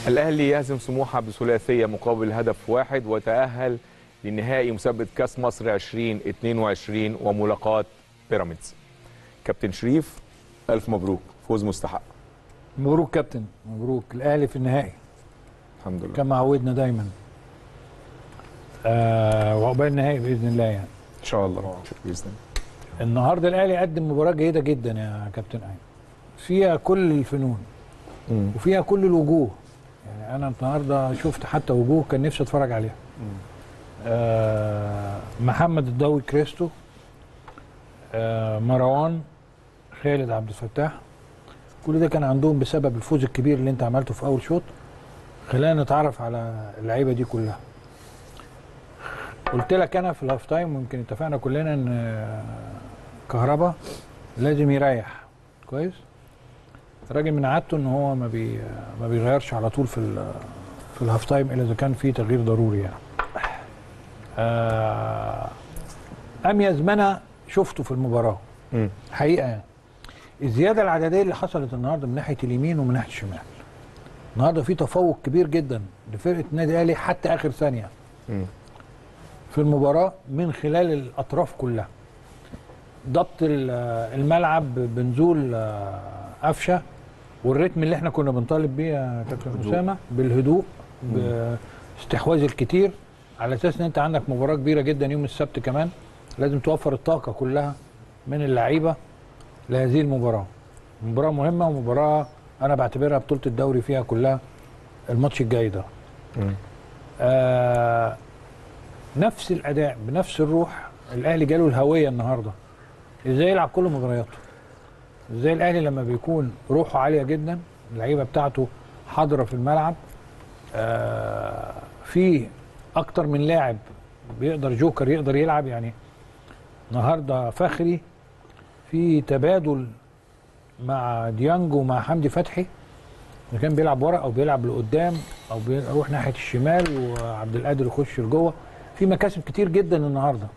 الاهلي يهزم سموحه بثلاثيه مقابل هدف واحد وتاهل لنهائي مسابقه كاس مصر 2022 وملاقاه بيراميدز كابتن شريف الف مبروك فوز مستحق مبروك كابتن مبروك الاهلي في النهائي الحمد لله كما عودنا دايما آه وعقبال النهائي باذن الله يعني ان شاء الله باذن الله النهارده الاهلي قدم مباراه جيده جدا يا كابتن ايمن فيها كل الفنون مم. وفيها كل الوجوه يعني انا النهارده شفت حتى وجوه كان نفسي اتفرج عليها آه محمد الضوي كريستو آه مروان خالد عبد الفتاح كل ده كان عندهم بسبب الفوز الكبير اللي انت عملته في اول شوط خلينا نتعرف على اللعيبه دي كلها قلت لك انا في الهاف تايم ويمكن اتفقنا كلنا ان آه، كهربا لازم يريح كويس الراجل من عادته ان هو ما بي ما بيغيرش على طول في ال- في الهاف تايم الا اذا كان في تغيير ضروري يعني آه، اميز ما انا شفته في المباراه مم. حقيقه يعني الزياده العدديه اللي حصلت النهارده من ناحيه اليمين ومن ناحيه الشمال النهارده في تفوق كبير جدا لفرقه النادي الاهلي حتى اخر ثانيه مم. في المباراه من خلال الاطراف كلها ضبط ال- الملعب بنزول آه، قفشه والريتم اللي احنا كنا بنطالب بيه يا كابتن هدوء. اسامه بالهدوء باستحواذ الكتير على اساس ان انت عندك مباراه كبيره جدا يوم السبت كمان لازم توفر الطاقه كلها من اللعيبه لهذه المباراه مباراه مهمه ومباراه انا بعتبرها بطوله الدوري فيها كلها الماتش الجاي ده مم. آه نفس الاداء بنفس الروح الاهلي جاله الهويه النهارده ازاي يلعب كل مبارياته ازاي الاهلي لما بيكون روحه عاليه جدا اللعيبه بتاعته حاضره في الملعب آه في اكتر من لاعب بيقدر جوكر يقدر يلعب يعني النهارده فخري في تبادل مع ديانج ومع حمدي فتحي اذا كان بيلعب ورا او بيلعب لقدام او بيروح ناحيه الشمال وعبد القادر يخش لجوه في مكاسب كتير جدا النهارده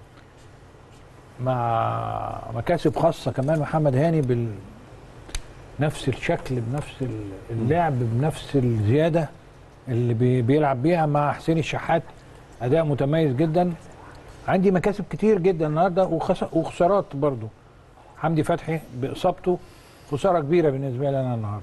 مع مكاسب خاصه كمان محمد هاني بال نفس الشكل بنفس ال- اللعب بنفس الزياده اللي بي- بيلعب بيها مع حسين الشحات اداء متميز جدا عندي مكاسب كتير جدا النهارده وخس- وخسارات برضو حمدي فتحي باصابته خساره كبيره بالنسبه لي انا النهارده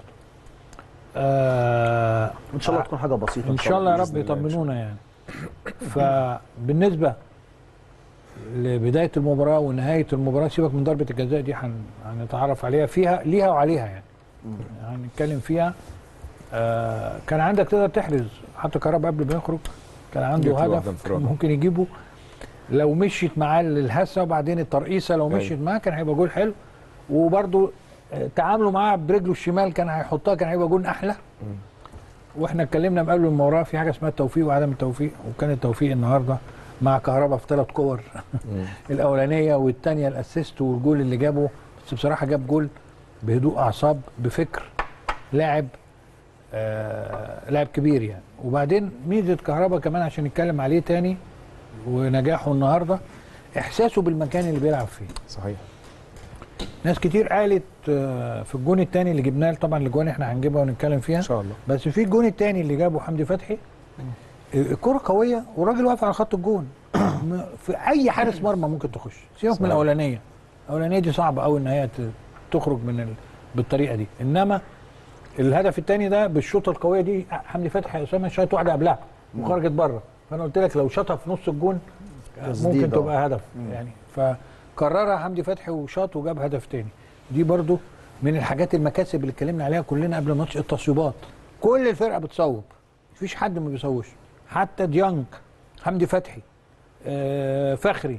آه ان شاء الله تكون حاجه بسيطه ان شاء الله يا رب بإذن الله إن شاء يطمنونا يعني فبالنسبه لبدايه المباراه ونهايه المباراه سيبك من ضربه الجزاء دي هن- هنتعرف عليها فيها ليها وعليها يعني هنتكلم فيها آه كان عندك تقدر تحرز حتى كهربا قبل ما يخرج كان عنده جت له واحدة هدف انفراد. ممكن يجيبه لو مشيت معاه الهسه وبعدين الترقيصه لو أيوة. مشيت معاه كان هيبقى جول حلو وبرده تعامله معاه برجله الشمال كان هيحطها كان هيبقى جول احلى واحنا اتكلمنا من قبل المباراه في حاجه اسمها التوفيق وعدم التوفيق وكان التوفيق النهارده مع كهربا في ثلاث كور مم. الاولانيه والثانيه الاسيست والجول اللي جابه بس بصراحه جاب جول بهدوء اعصاب بفكر لاعب آه لاعب كبير يعني وبعدين ميزه كهربا كمان عشان نتكلم عليه تاني ونجاحه النهارده احساسه بالمكان اللي بيلعب فيه صحيح ناس كتير قالت آه، في الجون الثاني اللي جبناه طبعا الاجوان احنا هنجيبها ونتكلم فيها ان شاء الله بس في الجون الثاني اللي جابه حمدي فتحي الكرة قوية والراجل واقف على خط الجون م- في أي حارس مرمى ممكن تخش سيبك من صحيح. الأولانية الأولانية دي صعبة أوي إن هي ت- تخرج من ال... بالطريقة دي إنما الهدف الثاني ده بالشوطة القوية دي حمدي فتحي أسامة شاط واحدة قبلها وخرجت بره فأنا قلت لك لو شاطها في نص الجون ممكن تسديد، آه. تبقى هدف يعني فكررها حمدي فتحي وشاط وجاب هدف تاني دي برضو من الحاجات المكاسب اللي اتكلمنا عليها كلنا قبل ماتش التصويبات كل الفرقه بتصوب مفيش حد ما بيصوبش حتى ديانج حمدي فتحي آه فخري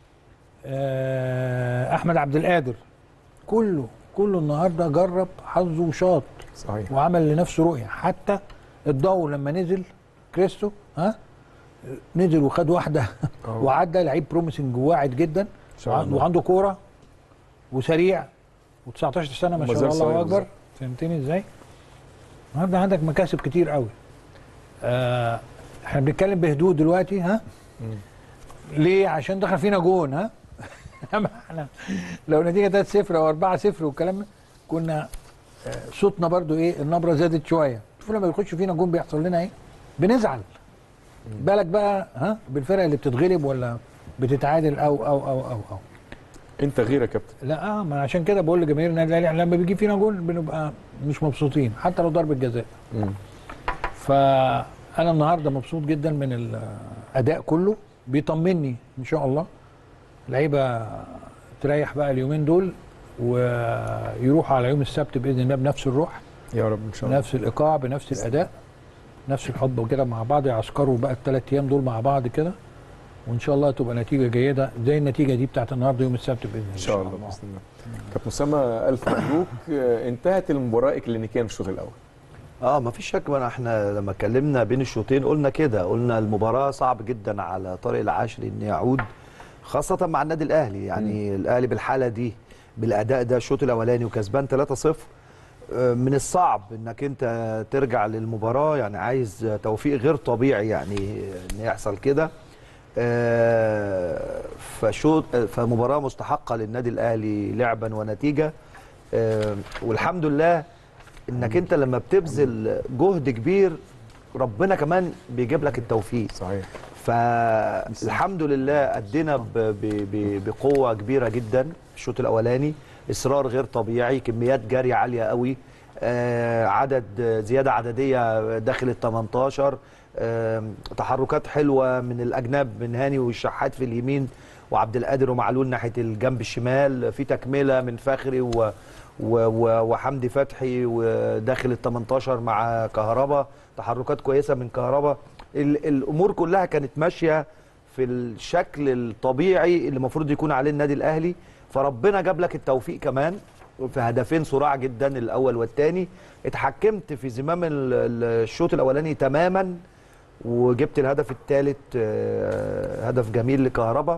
آه احمد عبد القادر كله كله النهارده جرب حظه وشاط صحيح وعمل لنفسه رؤيه حتى الضوء لما نزل كريستو ها نزل وخد واحده أه. وعدى لعيب بروميسنج واعد جدا شاء الله. وعنده كوره وسريع و19 سنه ما وما شاء زال الله صغير الله اكبر بالظبط. فهمتني ازاي؟ النهارده عندك مكاسب كتير قوي آه احنا بنتكلم بهدوء دلوقتي ها ليه عشان دخل فينا جون ها أما احنا لو نتيجه 3 0 او 4 0 والكلام ده كنا آه، صوتنا برضو ايه النبره زادت شويه شوف لما بيخش فينا جون بيحصل لنا ايه بنزعل بالك بقى ها بالفرق اللي بتتغلب ولا بتتعادل او او او او او انت غير يا كابتن لا اه ما عشان كده بقول لجماهير النادي الاهلي إحنا لما بيجي فينا جول بنبقى مش مبسوطين حتى لو ضربه جزاء فانا النهارده مبسوط جدا من الاداء كله بيطمني ان شاء الله لعيبه تريح بقى اليومين دول ويروحوا على يوم السبت باذن الله بنفس الروح يا رب ان شاء الله بنفس الايقاع بنفس الاداء نفس الحب وكده مع بعض يعسكروا بقى الثلاث ايام دول مع بعض كده وان شاء الله تبقى نتيجه جيده زي النتيجه دي بتاعت النهارده يوم السبت باذن الله ان شاء الله باذن الله كابتن اسامه الف مبروك آه، انتهت المباراه اكلينيكيا في الشوط الاول اه ما فيش شك ما احنا لما اتكلمنا بين الشوطين قلنا كده قلنا المباراه صعب جدا على طارق العاشري ان يعود خاصه مع النادي الاهلي يعني م. الاهلي بالحاله دي بالاداء ده الشوط الاولاني وكسبان 3-0 آه، من الصعب انك انت ترجع للمباراه يعني عايز توفيق غير طبيعي يعني ان يحصل كده آه، فشوط فمباراه مستحقه للنادي الاهلي لعبا ونتيجه آه، والحمد لله انك انت لما بتبذل جهد كبير ربنا كمان بيجيب لك التوفيق صحيح فالحمد لله ادينا ب- ب- ب- بقوه كبيره جدا الشوط الاولاني اصرار غير طبيعي كميات جري عاليه قوي آه، عدد زياده عدديه داخل ال 18 آه، تحركات حلوه من الاجناب من هاني والشحات في اليمين وعبد القادر ومعلول ناحيه الجنب الشمال في تكمله من فخري و و- و- وحمدي فتحي وداخل ال 18 مع كهربا تحركات كويسه من كهربا ال- الامور كلها كانت ماشيه في الشكل الطبيعي اللي المفروض يكون عليه النادي الاهلي فربنا جاب لك التوفيق كمان في هدفين صراع جدا الاول والثاني اتحكمت في زمام ال- ال- الشوط الاولاني تماما وجبت الهدف الثالث هدف جميل لكهربا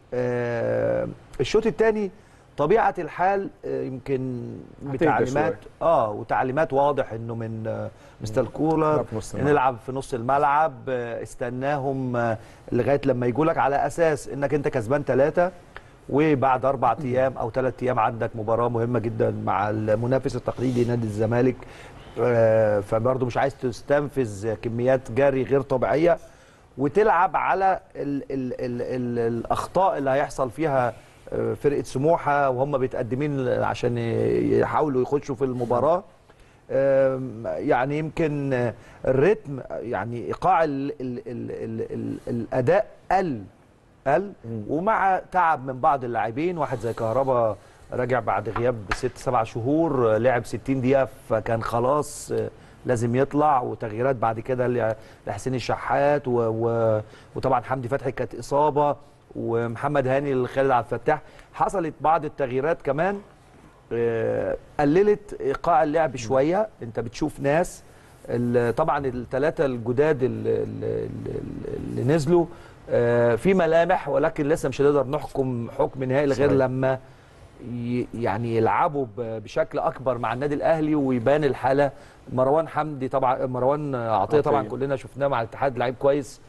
آه، الشوط الثاني طبيعه الحال آه، يمكن هتهدى بتعليمات شوية. اه وتعليمات واضح انه من آه، مستر كولر نلعب في نص الملعب. نلعب في نص الملعب آه، استناهم آه، لغايه لما يجوا لك على اساس انك انت كسبان ثلاثه وبعد اربع ايام او ثلاث ايام عندك مباراه مهمه جدا مع المنافس التقليدي نادي الزمالك آه، فبرضه مش عايز تستنفذ كميات جري غير طبيعيه وتلعب على ال ال ال ال الاخطاء اللي هيحصل فيها آه، فرقه سموحه وهم بيتقدمين عشان يحاولوا يخشوا في المباراه آم، يعني يمكن آه، الريتم آه، يعني ايقاع ال ال ال ال ال الاداء قل قل ومع تعب من بعض اللاعبين واحد زي كهربا راجع بعد غياب ست سبع شهور آه، لعب 60 دقيقه فكان خلاص آه، لازم يطلع وتغييرات بعد كده ل- لحسين الشحات و و وطبعا حمدي فتحي كانت اصابه ومحمد هاني لخالد عبد الفتاح حصلت بعض التغييرات كمان آه، قللت ايقاع اللعب شويه انت بتشوف ناس ال- طبعا الثلاثه الجداد اللي, اللي, اللي نزلوا آه، في ملامح ولكن لسه مش هنقدر نحكم حكم نهائي غير صحيح. لما ي- يعني يلعبوا ب- بشكل اكبر مع النادي الاهلي ويبان الحاله مروان حمدي طبعا مروان عطيه طبعا عطية. كلنا شفناه مع الاتحاد لعيب كويس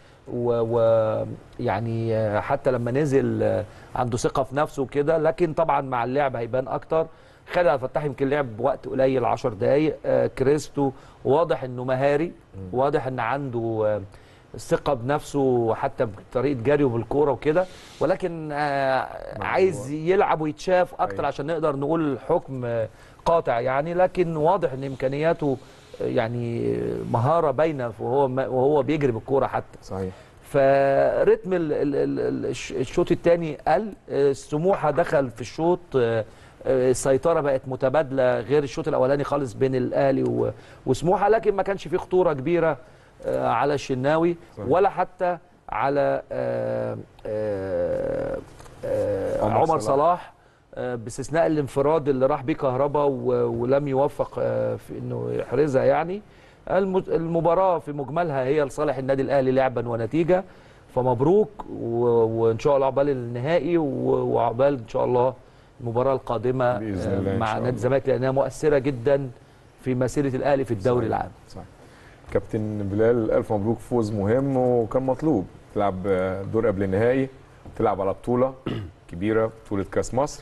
ويعني حتى لما نزل آه، عنده ثقه في نفسه وكده لكن طبعا مع اللعب هيبان اكتر خالد عبد الفتاح يمكن لعب وقت قليل 10 دقائق آه، كريستو واضح انه مهاري واضح ان عنده آه، ثقه بنفسه حتى بطريقه جريه بالكوره وكده ولكن آه، عايز يلعب ويتشاف اكتر أيوة. عشان نقدر نقول حكم آه، قاطع يعني لكن واضح ان امكانياته آه، يعني مهاره باينه وهو وهو بيجري بالكوره حتى صحيح فرتم ال- ال- ال- ال- الش- الشوط الثاني قل آه، سموحه دخل في الشوط آه، آه، السيطره بقت متبادله غير الشوط الاولاني خالص بين الاهلي و- وسموحه لكن ما كانش فيه خطوره كبيره آه، على الشناوي صحيح. ولا حتى على آه، آه، آه، عمر عمر صلاح. صلاح آه، باستثناء الانفراد اللي راح بيه كهربا و- ولم يوفق آه، في انه يحرزها يعني الم- المباراه في مجملها هي لصالح النادي الاهلي لعبا ونتيجه فمبروك و- وان شاء الله عقبال النهائي و- وعقبال ان شاء الله المباراه القادمه بإذن آه، الله إن مع شاء نادي الله. الزمالك لانها مؤثره جدا في مسيره الاهلي في الدوري صحيح. العام صحيح كابتن بلال الف مبروك فوز مهم وكان مطلوب تلعب دور قبل النهائي تلعب على بطوله كبيره بطوله كاس مصر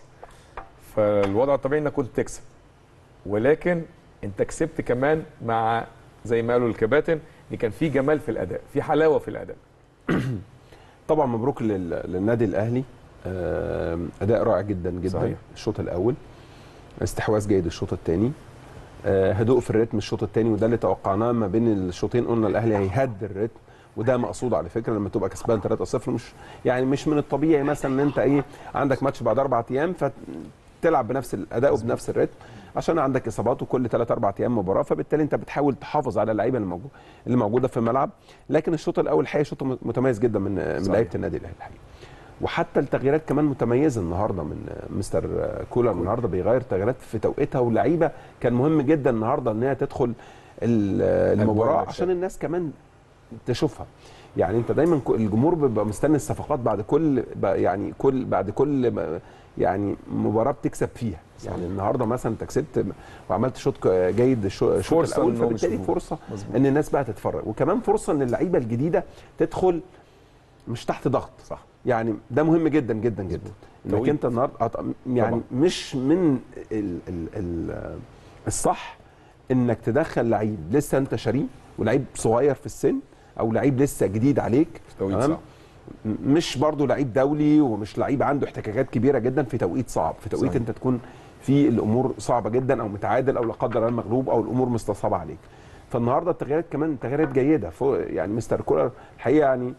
فالوضع الطبيعي انك كنت تكسب ولكن انت كسبت كمان مع زي ما قالوا الكباتن ان كان في جمال في الاداء في حلاوه في الاداء طبعا مبروك لل- للنادي الاهلي آم، اداء رائع جدا جدا صحيح. الشوط الاول استحواذ جيد الشوط الثاني هدوء في الريتم الشوط الثاني وده اللي توقعناه ما بين الشوطين قلنا الاهلي هيهد الريتم وده مقصود على فكره لما تبقى كسبان 3-0 مش يعني مش من الطبيعي مثلا ان انت ايه عندك ماتش بعد اربع ايام فتلعب بنفس الاداء وبنفس الريتم عشان عندك اصابات وكل 3 4 ايام مباراه فبالتالي انت بتحاول تحافظ على اللعيبه اللي موجوده اللي موجوده في الملعب لكن الشوط الاول الحقيقه شوط متميز جدا من من صحيح. لعيبه النادي الاهلي الحقيقه وحتى التغييرات كمان متميزه النهارده من مستر كولر النهارده بيغير تغييرات في توقيتها واللعيبه كان مهم جدا النهارده ان هي تدخل ال- المباراه نفسها. عشان الناس كمان تشوفها يعني انت دايما ك- الجمهور بيبقى مستني الصفقات بعد كل ب- يعني كل بعد كل م- يعني مباراه بتكسب فيها يعني النهارده مثلا انت كسبت وعملت شوط ك- جيد الشو- الشوط فرصة الاول إنهم فبالتالي يشوفوه. فرصه مظبوط. ان الناس بقى تتفرج وكمان فرصه ان اللعيبه الجديده تدخل مش تحت ضغط صح يعني ده مهم جدا جدا جدا انك توقيت. انت النهارده أط- يعني طبعا. مش من ال ال ال الصح انك تدخل لعيب لسه انت شاريه ولعيب صغير في السن او لعيب لسه جديد عليك توقيت تمام؟ صعب م- مش برضو لعيب دولي ومش لعيب عنده احتكاكات كبيره جدا في توقيت صعب في توقيت صحيح. انت تكون في الامور صعبه جدا او متعادل او لا قدر الله مغلوب او الامور مستصعبه عليك فالنهارده التغييرات كمان تغييرات جيده فوق يعني مستر كولر الحقيقه يعني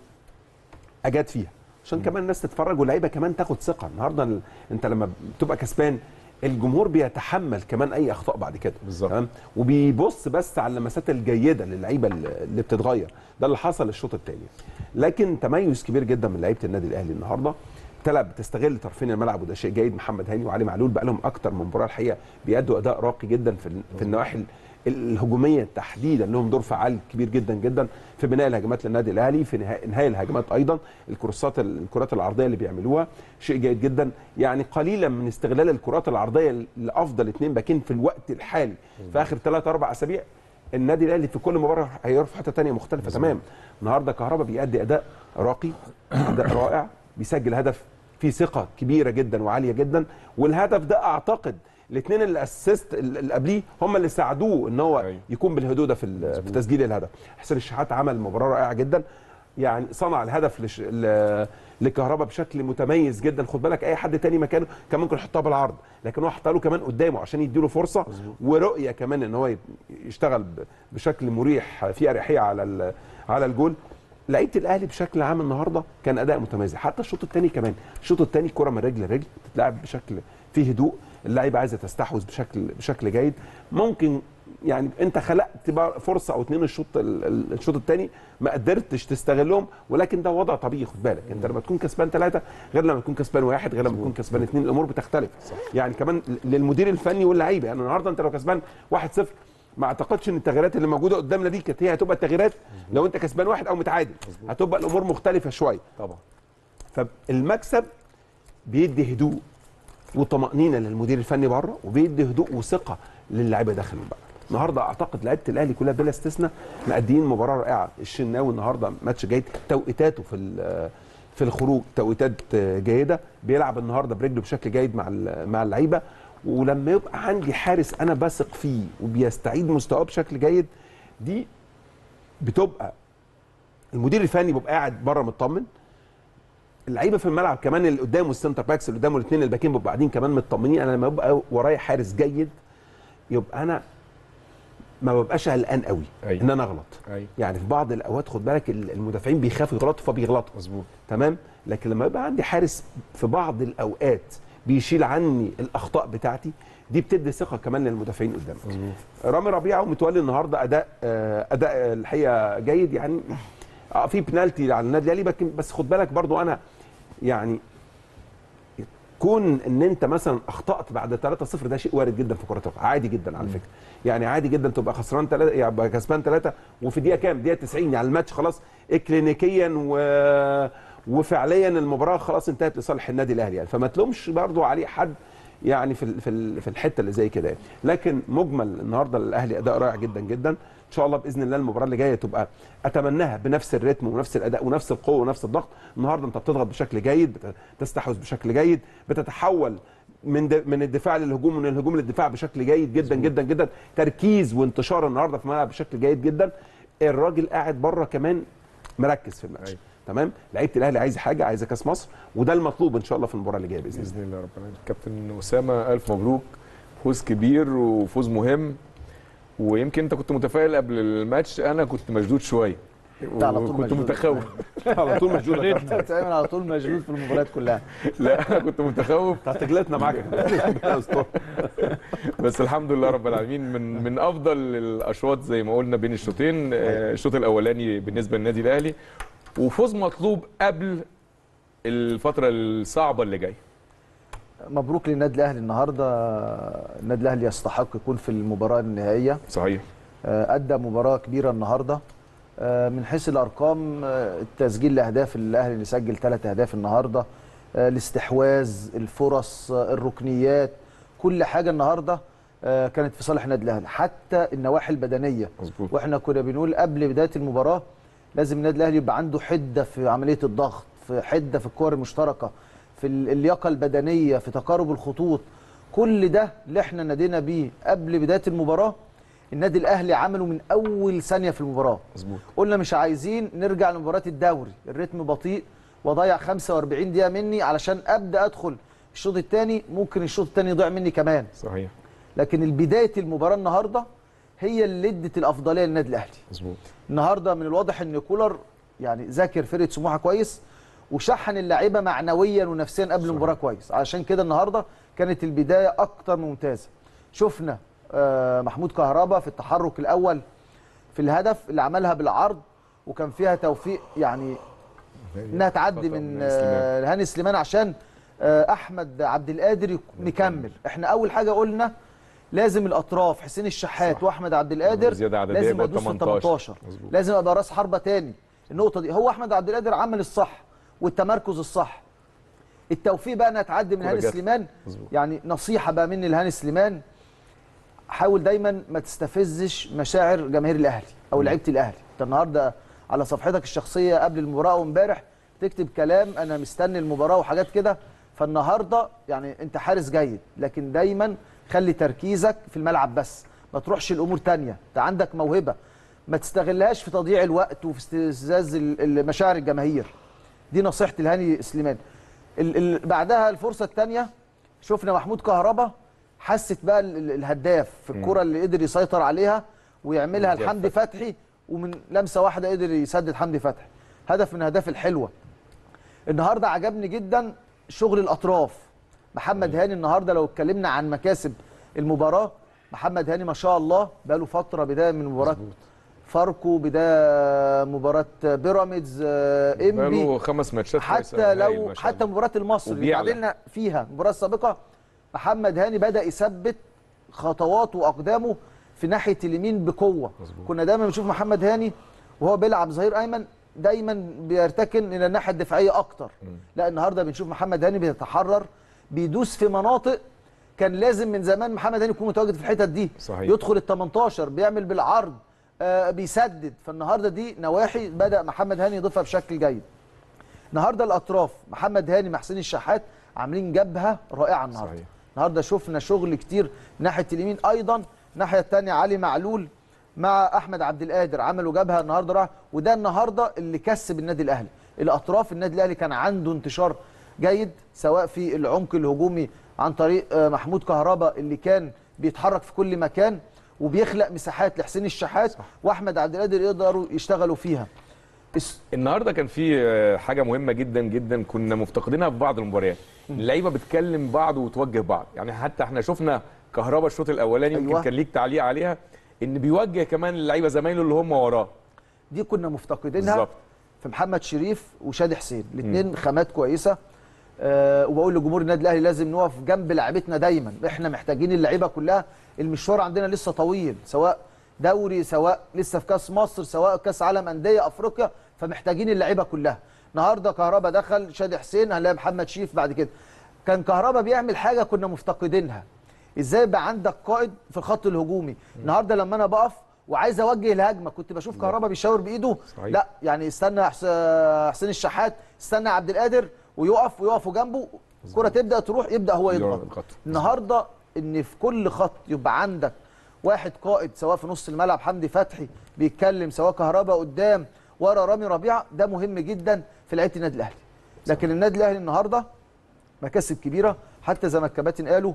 اجاد فيها عشان كمان الناس تتفرج واللعيبه كمان تاخد ثقه النهارده ال- انت لما بتبقى كسبان الجمهور بيتحمل كمان اي اخطاء بعد كده بالظبط. تمام وبيبص بس على اللمسات الجيده للعيبه اللي اللي بتتغير ده اللي حصل الشوط الثاني لكن تميز كبير جدا من لعيبه النادي الاهلي النهارده بتلعب بتستغل طرفين الملعب وده شيء جيد محمد هاني وعلي معلول بقى لهم اكتر من مباراه الحقيقه بيأدوا اداء راقي جدا في ال- في النواحي ال- الهجوميه تحديدا لهم دور فعال كبير جدا جدا في بناء الهجمات للنادي الاهلي في نها- انهاء الهجمات ايضا الكروسات الكرات العرضيه اللي بيعملوها شيء جيد جدا يعني قليلا من استغلال الكرات العرضيه لافضل اثنين باكين في الوقت الحالي في اخر ثلاث اربع اسابيع النادي الاهلي في كل مباراه هيروح في حته ثانيه مختلفه تمام النهارده كهربا بيأدي اداء راقي اداء رائع بيسجل هدف فيه ثقه كبيره جدا وعاليه جدا والهدف ده اعتقد الاثنين اللي اسست اللي قبليه هم اللي ساعدوه ان هو أيوة. يكون بالهدوء ده في ال- في تسجيل الهدف حسين الشحات عمل مباراه رائعه جدا يعني صنع الهدف لش... ل... لكهربا بشكل متميز جدا خد بالك اي حد تاني مكانه كان ممكن يحطها بالعرض لكن هو حطها له كمان قدامه عشان يديله فرصه ورؤيه كمان ان هو ي- يشتغل ب... بشكل مريح في اريحيه على ال... على الجول لعيبه الاهلي بشكل عام النهارده كان اداء متميز حتى الشوط الثاني كمان الشوط الثاني كره من رجل لرجل تتلعب بشكل فيه هدوء اللعيبه عايزه تستحوذ بشكل بشكل جيد ممكن يعني انت خلقت بقى فرصه او اتنين الشوط ال- ال- الشوط الثاني ما قدرتش تستغلهم ولكن ده وضع طبيعي خد بالك انت لما تكون كسبان ثلاثه غير لما تكون كسبان واحد غير لما تكون كسبان اثنين الامور بتختلف يعني كمان للمدير الفني واللعيبه يعني النهارده انت لو كسبان 1-0 ما اعتقدش ان التغييرات اللي موجوده قدامنا دي كانت هي هتبقى التغييرات لو انت كسبان واحد او متعادل هتبقى الامور مختلفه شويه طبعا فالمكسب بيدي هدوء وطمأنينة للمدير الفني بره وبيدي هدوء وثقة للاعيبه داخل بقى النهارده اعتقد لعيبه الاهلي كلها بلا استثناء مأديين مباراه رائعه الشناوي النهارده ماتش جيد توقيتاته في ال- في الخروج توقيتات جيده بيلعب النهارده برجله بشكل جيد مع ال- مع اللعيبه ولما يبقى عندي حارس انا بثق فيه وبيستعيد مستواه بشكل جيد دي بتبقى المدير الفني بيبقى قاعد بره مطمن اللعيبه في الملعب كمان اللي قدامه السنتر باكس اللي قدامه الاثنين الباكين بيبقوا قاعدين كمان مطمنين انا لما يبقى ورايا حارس جيد يبقى انا ما ببقاش قلقان قوي أيوة. ان انا اغلط ايوه يعني في بعض الاوقات خد بالك المدافعين بيخافوا يغلطوا فبيغلطوا مظبوط تمام لكن لما يبقى عندي حارس في بعض الاوقات بيشيل عني الاخطاء بتاعتي دي بتدي ثقه كمان للمدافعين قدامك مظبوط رامي ربيعه ومتولي النهارده اداء آه، اداء آه، الحقيقه جيد يعني اه في بنالتي على النادي الاهلي لكن بس خد بالك برضو انا يعني كون ان انت مثلا اخطات بعد 3-0 ده شيء وارد جدا في كره القدم عادي جدا على فكره يعني عادي جدا تبقى خسران 3 يبقى كسبان 3 وفي دقيقه كام دقيقه 90 يعني الماتش خلاص اكلينيكيا و وفعليا المباراه خلاص انتهت لصالح النادي الاهلي يعني فما تلومش برضو عليه حد يعني في ال- في ال- في الحته اللي زي كده يعني. لكن مجمل النهارده الاهلي اداء رائع جدا جدا ان شاء الله باذن الله المباراه اللي جايه تبقى اتمناها بنفس الريتم ونفس الاداء ونفس القوه ونفس الضغط النهارده انت بتضغط بشكل جيد بت- بتستحوذ بشكل جيد بتتحول من د- من الدفاع للهجوم ومن الهجوم للدفاع بشكل جيد جدا جدا جدا تركيز وانتشار النهارده في الملعب بشكل جيد جدا الراجل قاعد بره كمان مركز في الماتش أيوة. تمام لعيبه الاهلي عايزه حاجه عايزه كاس مصر وده المطلوب ان شاء الله في المباراه اللي جايه باذن الله باذن الله رب العالمين كابتن اسامه الف مبروك فوز كبير وفوز مهم ويمكن انت كنت متفائل قبل الماتش انا كنت مشدود شويه أنت على طول كنت مشدود. متخوف على طول مشدود يا كابتن. دايما على طول مشغول في المباريات كلها لا انا كنت متخوف انت هتجلطنا معاك يا أسطورة. بس الحمد لله رب العالمين من من افضل الاشواط زي ما قلنا بين الشوطين آه، الشوط الاولاني بالنسبه للنادي الاهلي وفوز مطلوب قبل الفتره الصعبه اللي جايه مبروك للنادي الاهلي النهارده النادي الاهلي يستحق يكون في المباراه النهائيه صحيح آه، ادى مباراه كبيره النهارده آه، من حيث الارقام آه، التسجيل الاهداف الاهلي اللي سجل ثلاث اهداف النهارده آه، الاستحواذ الفرص آه، الركنيات كل حاجه النهارده آه، كانت في صالح النادي الاهلي حتى النواحي البدنيه مظبوط واحنا كنا بنقول قبل بدايه المباراه لازم النادي الاهلي يبقى عنده حده في عمليه الضغط في حده في الكور المشتركه في ال- اللياقه البدنيه في تقارب الخطوط كل ده اللي احنا نادينا بيه قبل بدايه المباراه النادي الاهلي عمله من اول ثانيه في المباراه مظبوط قلنا مش عايزين نرجع لمباراه الدوري الريتم بطيء وضيع 45 دقيقه مني علشان ابدا ادخل الشوط الثاني ممكن الشوط الثاني يضيع مني كمان صحيح لكن بدايه المباراه النهارده هي اللي ادت الافضليه للنادي الاهلي مظبوط النهارده من الواضح ان كولر يعني ذاكر فرقه سموحه كويس وشحن اللعيبه معنويا ونفسيا قبل المباراه كويس علشان كده النهارده كانت البدايه اكتر من ممتازه شفنا آه، محمود كهربا في التحرك الاول في الهدف اللي عملها بالعرض وكان فيها توفيق يعني انها تعدي خطأ من من سليمان. آه، هاني سليمان عشان آه، احمد عبد القادر يك- مكمل احنا اول حاجه قلنا لازم الاطراف حسين الشحات واحمد عبد القادر زيادة عددية لازم جوه يدوس في ال 18. 18 مظبوط. لازم ابقى راس حربه تاني النقطه دي هو احمد عبد القادر عمل الصح والتمركز الصح التوفيق بقى انها تعدي من كرة هاني جت. سليمان مظبوط. يعني نصيحه بقى مني لهاني سليمان حاول دايما ما تستفزش مشاعر جماهير الاهلي او لعيبه الاهلي انت النهارده على صفحتك الشخصيه قبل المباراه وامبارح تكتب كلام انا مستني المباراه وحاجات كده فالنهارده يعني انت حارس جيد لكن دايما خلي تركيزك في الملعب بس ما تروحش الامور تانية انت عندك موهبه ما تستغلهاش في تضييع الوقت وفي استفزاز ال- المشاعر الجماهير دي نصيحتي لهاني سليمان ال ال بعدها الفرصه الثانيه شفنا محمود كهربا حست بقى ال- ال- الهداف في الكره اللي قدر يسيطر عليها ويعملها زياد لحمدي فتحي ومن لمسه واحده قدر يسدد حمدي فتحي هدف من الاهداف الحلوه النهارده عجبني جدا شغل الاطراف محمد هاني النهارده لو اتكلمنا عن مكاسب المباراه محمد هاني ما شاء الله بقاله فتره بدايه من مباراه فاركو بدايه مباراه بيراميدز آه، انبي بقاله خمس ماتشات كويسة. حتى هايل لو ما شاء حتى الله. مباراه المصري اللي وبيعلى. تعادلنا فيها المباراه السابقه محمد هاني بدا يثبت خطواته واقدامه في ناحيه اليمين بقوه مظبوط. كنا دايما بنشوف محمد هاني وهو بيلعب ظهير ايمن دايما بيرتكن الى الناحيه الدفاعيه اكتر لا النهارده بنشوف محمد هاني بيتحرر بيدوس في مناطق كان لازم من زمان محمد هاني يكون متواجد في الحتت دي صحيح. يدخل ال 18 بيعمل بالعرض آه بيسدد فالنهارده دي نواحي بدا محمد هاني يضيفها بشكل جيد النهارده الاطراف محمد هاني مع حسين الشحات عاملين جبهه رائعه النهارده صحيح. النهارده شفنا شغل كتير ناحيه اليمين ايضا الناحيه الثانيه علي معلول مع احمد عبد القادر عملوا جبهه النهارده رائعه وده النهارده اللي كسب النادي الاهلي الاطراف النادي الاهلي كان عنده انتشار جيد سواء في العمق الهجومي عن طريق آه، محمود كهربا اللي كان بيتحرك في كل مكان وبيخلق مساحات لحسين الشحات واحمد عبد القادر يقدروا يشتغلوا فيها الس- النهارده كان في آه، حاجه مهمه جدا جدا كنا مفتقدينها في بعض المباريات اللعيبه بتكلم بعض وتوجه بعض يعني حتى احنا شفنا كهربا الشوط الاولاني يمكن أيوة. كان ليك تعليق عليها ان بيوجه كمان اللعيبه زمايله اللي هم وراه دي كنا مفتقدينها بالظبط. في محمد شريف وشادي حسين الاثنين خامات كويسه أه وبقول لجمهور النادي الاهلي لازم نقف جنب لعيبتنا دايما احنا محتاجين اللعيبه كلها المشوار عندنا لسه طويل سواء دوري سواء لسه في كاس مصر سواء كاس عالم انديه افريقيا فمحتاجين اللعيبه كلها النهارده كهربا دخل شادي حسين هنلاقي محمد شريف بعد كده كان كهربا بيعمل حاجه كنا مفتقدينها ازاي يبقى عندك قائد في الخط الهجومي النهارده لما انا بقف وعايز اوجه الهجمه كنت بشوف كهربا بيشاور بايده صحيح. لا يعني استنى حس- حسين الشحات استنى عبد القادر ويقف ويقفوا جنبه الكره تبدا تروح يبدا هو يضغط يضغط. النهارده ان في كل خط يبقى عندك واحد قائد سواء في نص الملعب حمدي فتحي بيتكلم سواء كهربا قدام ورا رامي ربيعه ده مهم جدا في لعيبه النادي الاهلي لكن النادي الاهلي النهارده مكاسب كبيره حتى زي ما الكباتن قالوا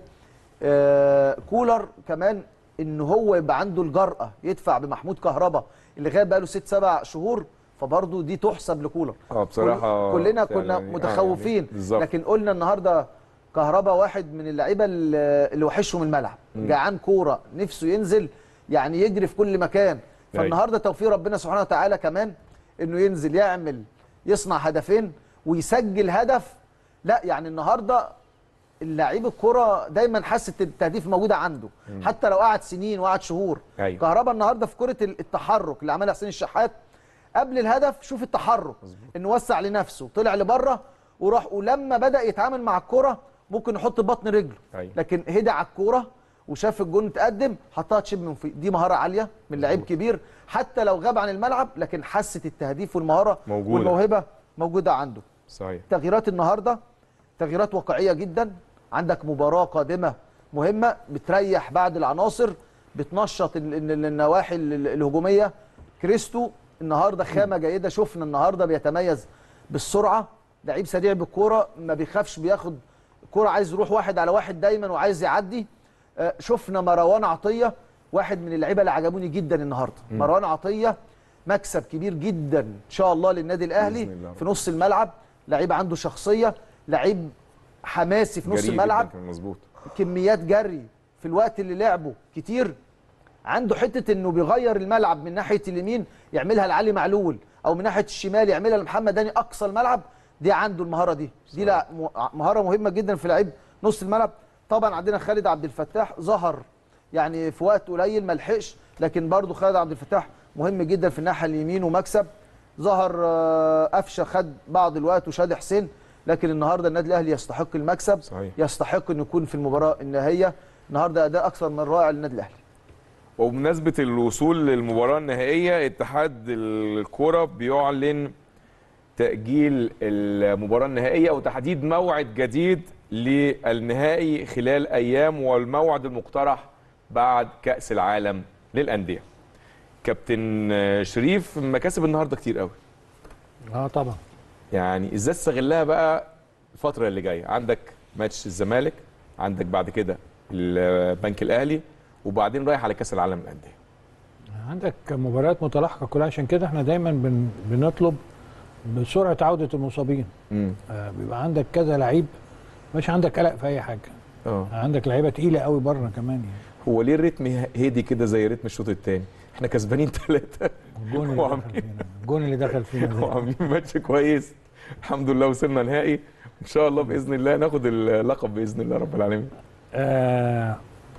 آه كولر كمان ان هو يبقى عنده الجرأه يدفع بمحمود كهربا اللي غاب بقاله ست سبع شهور فبرضه دي تحسب لكولر اه بصراحه كل- كلنا فعلاً كنا يعني- آه، متخوفين يعني بالظبط. لكن قلنا النهارده كهربا واحد من اللعيبه اللي اللي وحشهم الملعب جعان كوره نفسه ينزل يعني يجري في كل مكان أيوة. فالنهارده توفيق ربنا سبحانه وتعالى كمان انه ينزل يعمل يصنع هدفين ويسجل هدف لا يعني النهارده اللاعب الكرة دايما حاسه التهديف موجوده عنده حتى لو قعد سنين وقعد شهور أيوة. كهربا النهارده في كره التحرك اللي عملها حسين الشحات قبل الهدف شوف التحرك انه وسع لنفسه طلع لبره وراح ولما بدا يتعامل مع الكرة ممكن يحط بطن رجله أيوة. لكن هدى على الكوره وشاف الجون اتقدم حطها تشيب من فوق دي مهاره عاليه من لعيب كبير حتى لو غاب عن الملعب لكن حاسه التهديف والمهاره موجودة. والموهبه موجوده عنده صحيح تغييرات النهارده تغييرات واقعيه جدا عندك مباراه قادمه مهمه بتريح بعد العناصر بتنشط ال- ال- ال- النواحي ال- ال- الهجوميه كريستو النهارده خامه جيده شفنا النهارده بيتميز بالسرعه لعيب سريع بالكوره ما بيخافش بياخد كوره عايز يروح واحد على واحد دايما وعايز يعدي آه، شفنا مروان عطيه واحد من اللعيبه اللي عجبوني جدا النهارده مروان عطيه مكسب كبير جدا ان شاء الله للنادي الاهلي بإذن الله. في نص الملعب لعيب عنده شخصيه لعيب حماسي في نص جريء الملعب جداً كان مظبوط كميات جري في الوقت اللي لعبه كتير عنده حته انه بيغير الملعب من ناحيه اليمين يعملها لعلي معلول او من ناحيه الشمال يعملها لمحمد داني اقصى الملعب دي عنده المهاره دي دي لا م- مهاره مهمه جدا في لعيب نص الملعب طبعا عندنا خالد عبد الفتاح ظهر يعني في وقت قليل ما لحقش لكن برضه خالد عبد الفتاح مهم جدا في الناحيه اليمين ومكسب ظهر آه، قفشه خد بعض الوقت وشاد حسين لكن النهارده النادي الاهلي يستحق المكسب صحيح. يستحق انه يكون في المباراه النهائيه النهارده اداء اكثر من رائع للنادي الاهلي وبمناسبة الوصول للمباراة النهائية اتحاد الكرة بيعلن تأجيل المباراة النهائية وتحديد موعد جديد للنهائي خلال أيام والموعد المقترح بعد كأس العالم للأندية كابتن شريف مكاسب النهاردة كتير قوي اه طبعا يعني ازاي تستغلها بقى الفترة اللي جاية عندك ماتش الزمالك عندك بعد كده البنك الأهلي وبعدين رايح على كأس العالم للأندية عندك مباريات متلاحقه كلها عشان كده احنا دايما بن بنطلب بسرعه عوده المصابين امم آه بيبقى عندك كذا لعيب مش عندك قلق في اي حاجه اه عندك لعيبه تقيله قوي بره كمان يعني هو ليه الريتم هادي كده زي رتم الشوط الثاني احنا كسبانين ثلاثة الجون اللي دخل فينا الجون اللي دخل فينا ده. وعاملين ماتش كويس الحمد لله وصلنا نهائي ان شاء الله باذن الله ناخد اللقب باذن الله رب العالمين آه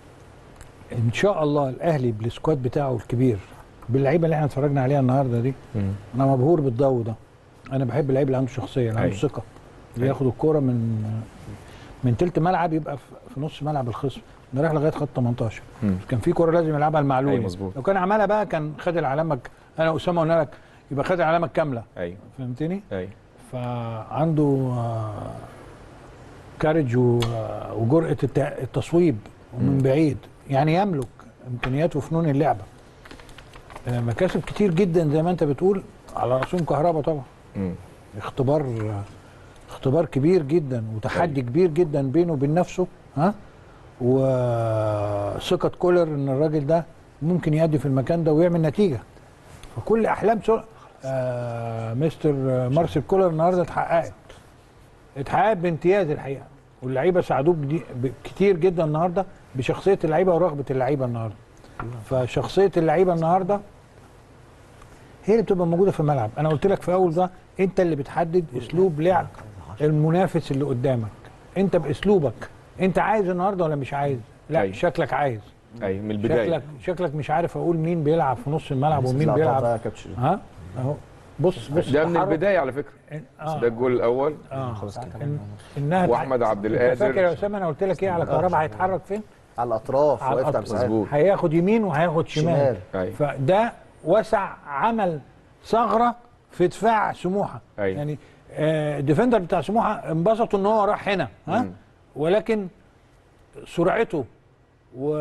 ان شاء الله الاهلي بالسكواد بتاعه الكبير باللعيبه اللي احنا اتفرجنا عليها النهارده دي انا مبهور بالضو ده انا بحب اللعيب اللي عنده شخصيه اللي عنده أيوة. ثقه اللي أيوة. ياخد الكوره من من تلت ملعب يبقى في في نص ملعب الخصم ده رايح لغايه خط 18 مم. كان في كوره لازم يلعبها المعلول أيوة مظبوط. لو كان عملها بقى كان خد العلامه ك- انا اسامه قلنا لك يبقى خد العلامه الكامله ايوه فهمتني ايوه فعنده آه، كارج و- آه، وجرأة الت- التصويب ومن بعيد يعني يملك امكانيات وفنون اللعبه آه، مكاسب كتير جدا زي ما انت بتقول على رسوم كهربا طبعا مم. اختبار آه، اختبار كبير جدا وتحدي كبير جدا بينه وبين نفسه ها وثقة كولر ان الراجل ده ممكن يأدي في المكان ده ويعمل نتيجة فكل احلام سو... آه مستر مارسيل كولر النهارده اتحققت اتحققت بامتياز الحقيقه واللعيبه ساعدوه بدي- ب- كتير جدا النهارده بشخصيه اللعيبه ورغبه اللعيبه النهارده فشخصيه اللعيبه النهارده هي اللي بتبقى موجوده في الملعب انا قلت لك في اول ده انت اللي بتحدد اسلوب لعب المنافس اللي قدامك انت باسلوبك انت عايز النهارده ولا مش عايز لا أيوة. شكلك عايز ايوه من البدايه شكلك شكلك مش عارف اقول مين بيلعب في نص الملعب ومين لا، بيلعب طبعا يا كابتن شريف. ها اهو بص بص ده من تحرك. البدايه على فكره اه ده الجول الاول اه إن انها واحمد عبد أنت فاكر يا القادر اسامه انا قلت لك ايه على كهربا هيتحرك فين؟ على الاطراف على وقفت على الأطراف. المساحات. مظبوط هياخد يمين وهياخد شمال, شمال. ايوه فده وسع عمل ثغره في دفاع سموحه أيوة. يعني آه، الديفندر بتاع سموحه انبسطوا ان هو راح هنا ها مم. ولكن سرعته و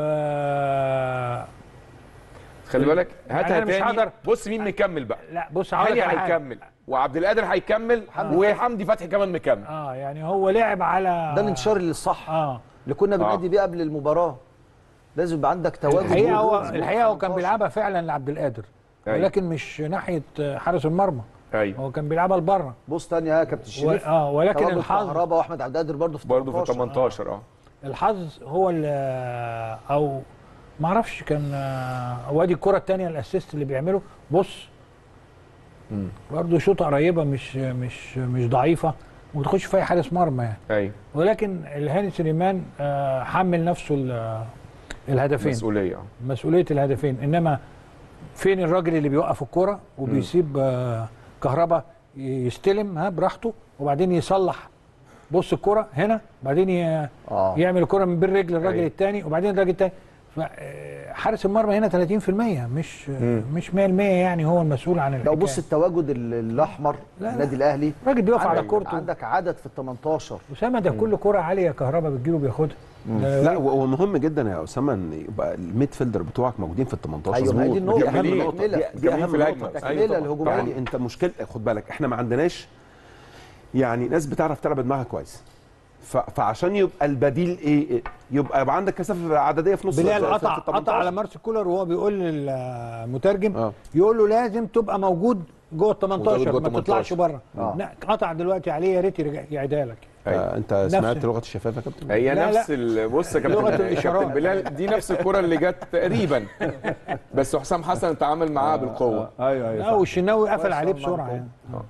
خلي بالك هاتها يعني أنا مش تاني هقدر- بص مين مكمل بقى لا بص هقول هاني لك على حاجة. هيكمل وعبد القادر هيكمل وحمدي فتحي كمان مكمل اه يعني هو لعب على ده الانتشار اللي الصح اه اللي كنا بنأدي بيه قبل المباراه لازم يبقى عندك تواجد الحقيقه هو وجود. الحقيقه هو كان بيلعبها فعلا لعبد القادر أيوة. ولكن مش ناحيه حارس المرمى ايوه هو كان بيلعبها لبره بص تاني يا كابتن و... شريف اه ولكن تواجد الحظ كهربا واحمد عبد القادر برضه في برضه في 18 18 اه الحظ هو اللي او ما اعرفش كان آه، وادي الكره الثانيه الاسيست اللي بيعمله بص مم. برضه شوطه قريبه مش مش مش ضعيفه وتخش في اي حارس مرمى يعني ايوه ولكن الهاني سليمان آه، حمل نفسه ال- الهدفين مسؤوليه آه. مسؤوليه الهدفين انما فين الراجل اللي بيوقف الكرة وبيسيب آه، كهربا يستلم ها براحته وبعدين يصلح بص الكرة هنا بعدين ي- اه يعمل الكرة من بين رجل الراجل أيوة. الثاني وبعدين الراجل الثاني حارس المرمى هنا 30% مش مم. مش 100% يعني هو المسؤول عن لو الحكايه بص التواجد ال- الاحمر لا، لا. النادي الاهلي الراجل بيقف على عندك, كورته عندك عدد في ال 18 اسامه ده كل كرة عالية كهربا بتجيله بياخدها ده لا وهو مهم جدا يا اسامه ان يبقى الميد فيلدر بتوعك موجودين في ال 18 أيوه، ما هي دي مظبوط. النقطة. دي اهم مكملين. نقطه دي, دي مكملين اهم في الهجمة. نقطه التكمله أيوة طبعاً. الهجوميه يعني انت مشكله خد بالك احنا ما عندناش يعني ناس بتعرف تلعب دماغها كويس ف... فعشان يبقى البديل ايه إيه؟ يبقى يبقى عندك كثافه عدديه في نص بلال في- في قطع ال قطع 18. على مارسيل كولر وهو بيقول للمترجم اه يقول له لازم تبقى موجود جوه ال موجود 18 جوه ما 18. تطلعش بره آه. لا قطع دلوقتي عليه يا ريت يرجع- يعيدها لك آه، انت سمعت لغه الشفافه يا كابتن هي لا، نفس ال- بص يا لغة كابتن الإشارات. كابتن بلال دي نفس الكره اللي جت تقريبا بس حسام حسن تعامل معاها بالقوه ايوه لا والشناوي قفل عليه بسرعه يعني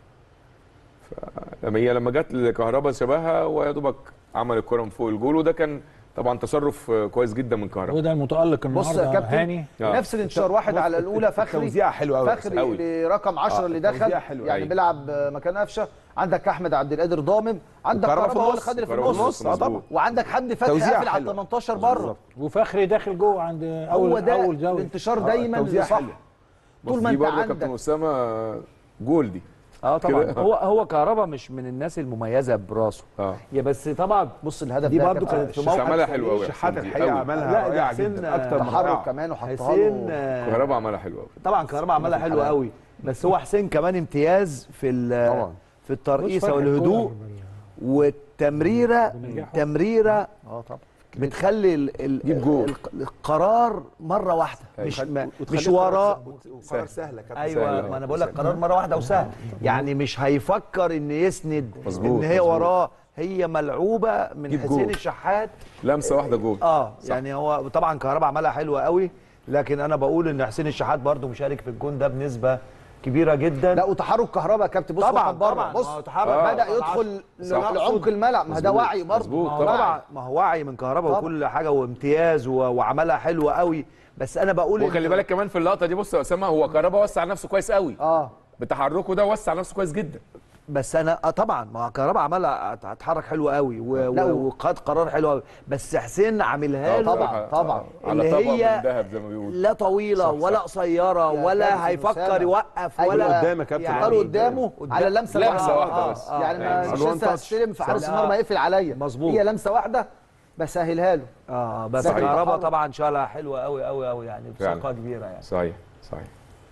لما هي لما جت الكهرباء شبهها ويا دوبك عمل الكره من فوق الجول وده كان طبعا تصرف كويس جدا من كهرباء وده المتالق بص يا النهارده كابتن هاني آه. نفس الانتشار واحد على الاولى فخري توزيع حلو قوي فخري أوي. اللي رقم 10 آه، اللي دخل توزيع حلو. يعني أيوة. بيلعب مكان قفشه عندك احمد عبد القادر ضامن عندك وكهربا في كهربا هو اللي النص. خد اللي في كهربا في النص النص، مظبوط. وعندك حمدي فتحي توزيع قافل على حلو. 18 بره وفخري داخل جوه عند هو اول ده اول زاويه الانتشار دايما توزيع اللي صح حلو. طول ما دي انت برضه يا كابتن عندك اسامه جول دي اه طبعا كده. هو هو كهربا مش من الناس المميزه براسه اه يا بس طبعا بص الهدف دي ده برضو كابتن كانت في بس موقف عملها حلو قوي شحات الحقيقه عملها لا، ده رائعه حسين، جدا اكتر من تحرك رائعه كمان وحطها حسين له آه، كهرباء عملها حلو قوي طبعا كهربا عملها حلو قوي بس هو حسين كمان امتياز في ال- طبعا. في بص الترقيصه فتحي والهدوء الكورة والتمريره بنجاحه. تمريره اه طبعا بتخلي ال ال جيب جول. ال- القرار مره واحده مش ما وتخليك مش وراه قرار سهله كابتن ايوه سهل. ما انا بقول لك قرار مره واحده وسهل يعني مش هيفكر ان يسند مظبوط، ان هي مظبوط. وراه هي ملعوبه من جيب حسين جول. الشحات لمسه واحده جول اه صح. يعني هو طبعا كهربا عملها حلوه قوي لكن انا بقول ان حسين الشحات برضو مشارك في الجون ده بنسبه كبيره جدا لا وتحرك كهربا يا كابتن بص طبعا هو كان بره طبعا بص ما هو تحرك آه. بدا يدخل صح. لعمق الملعب ما هو ده مظبوط. وعي برضه مظبوط ما هو طبعا. طبعا ما هو وعي من كهربا طبعا. وكل حاجه وامتياز و... وعملها حلوه قوي بس انا بقول وخلي إن- بالك كمان في اللقطه دي بص يا اسامه هو كهربا وسع نفسه كويس قوي اه بتحركه ده وسع نفسه كويس جدا بس انا آه طبعا ما هو كهربا عملها ات- اتحرك حلو قوي و... لا، و... و- وخد قرار حلو قوي بس حسين عاملها آه، له طبعا، بصراحة، طبعا. آه، على اللي طبق هي من ذهب زي ما بيقولوا لا طويله صح، ولا صح. قصيره يا ولا كابتن هيفكر أسامة. يوقف أيوة. ولا قدام يا كابتن. اختاروا قدامه قدام- على اللمسه لمسة واحدة آه، بس. آه، يعني أيوة. ما مش الوان لسه تاتش. هستلم في حارس صح. المرمى يقفل عليا مظبوط. هي لمسه واحده بسهلها له اه بس صحيح. كهربا طبعا شالها حلوه قوي قوي قوي يعني فعلا. بثقه كبيره يعني صحيح صحيح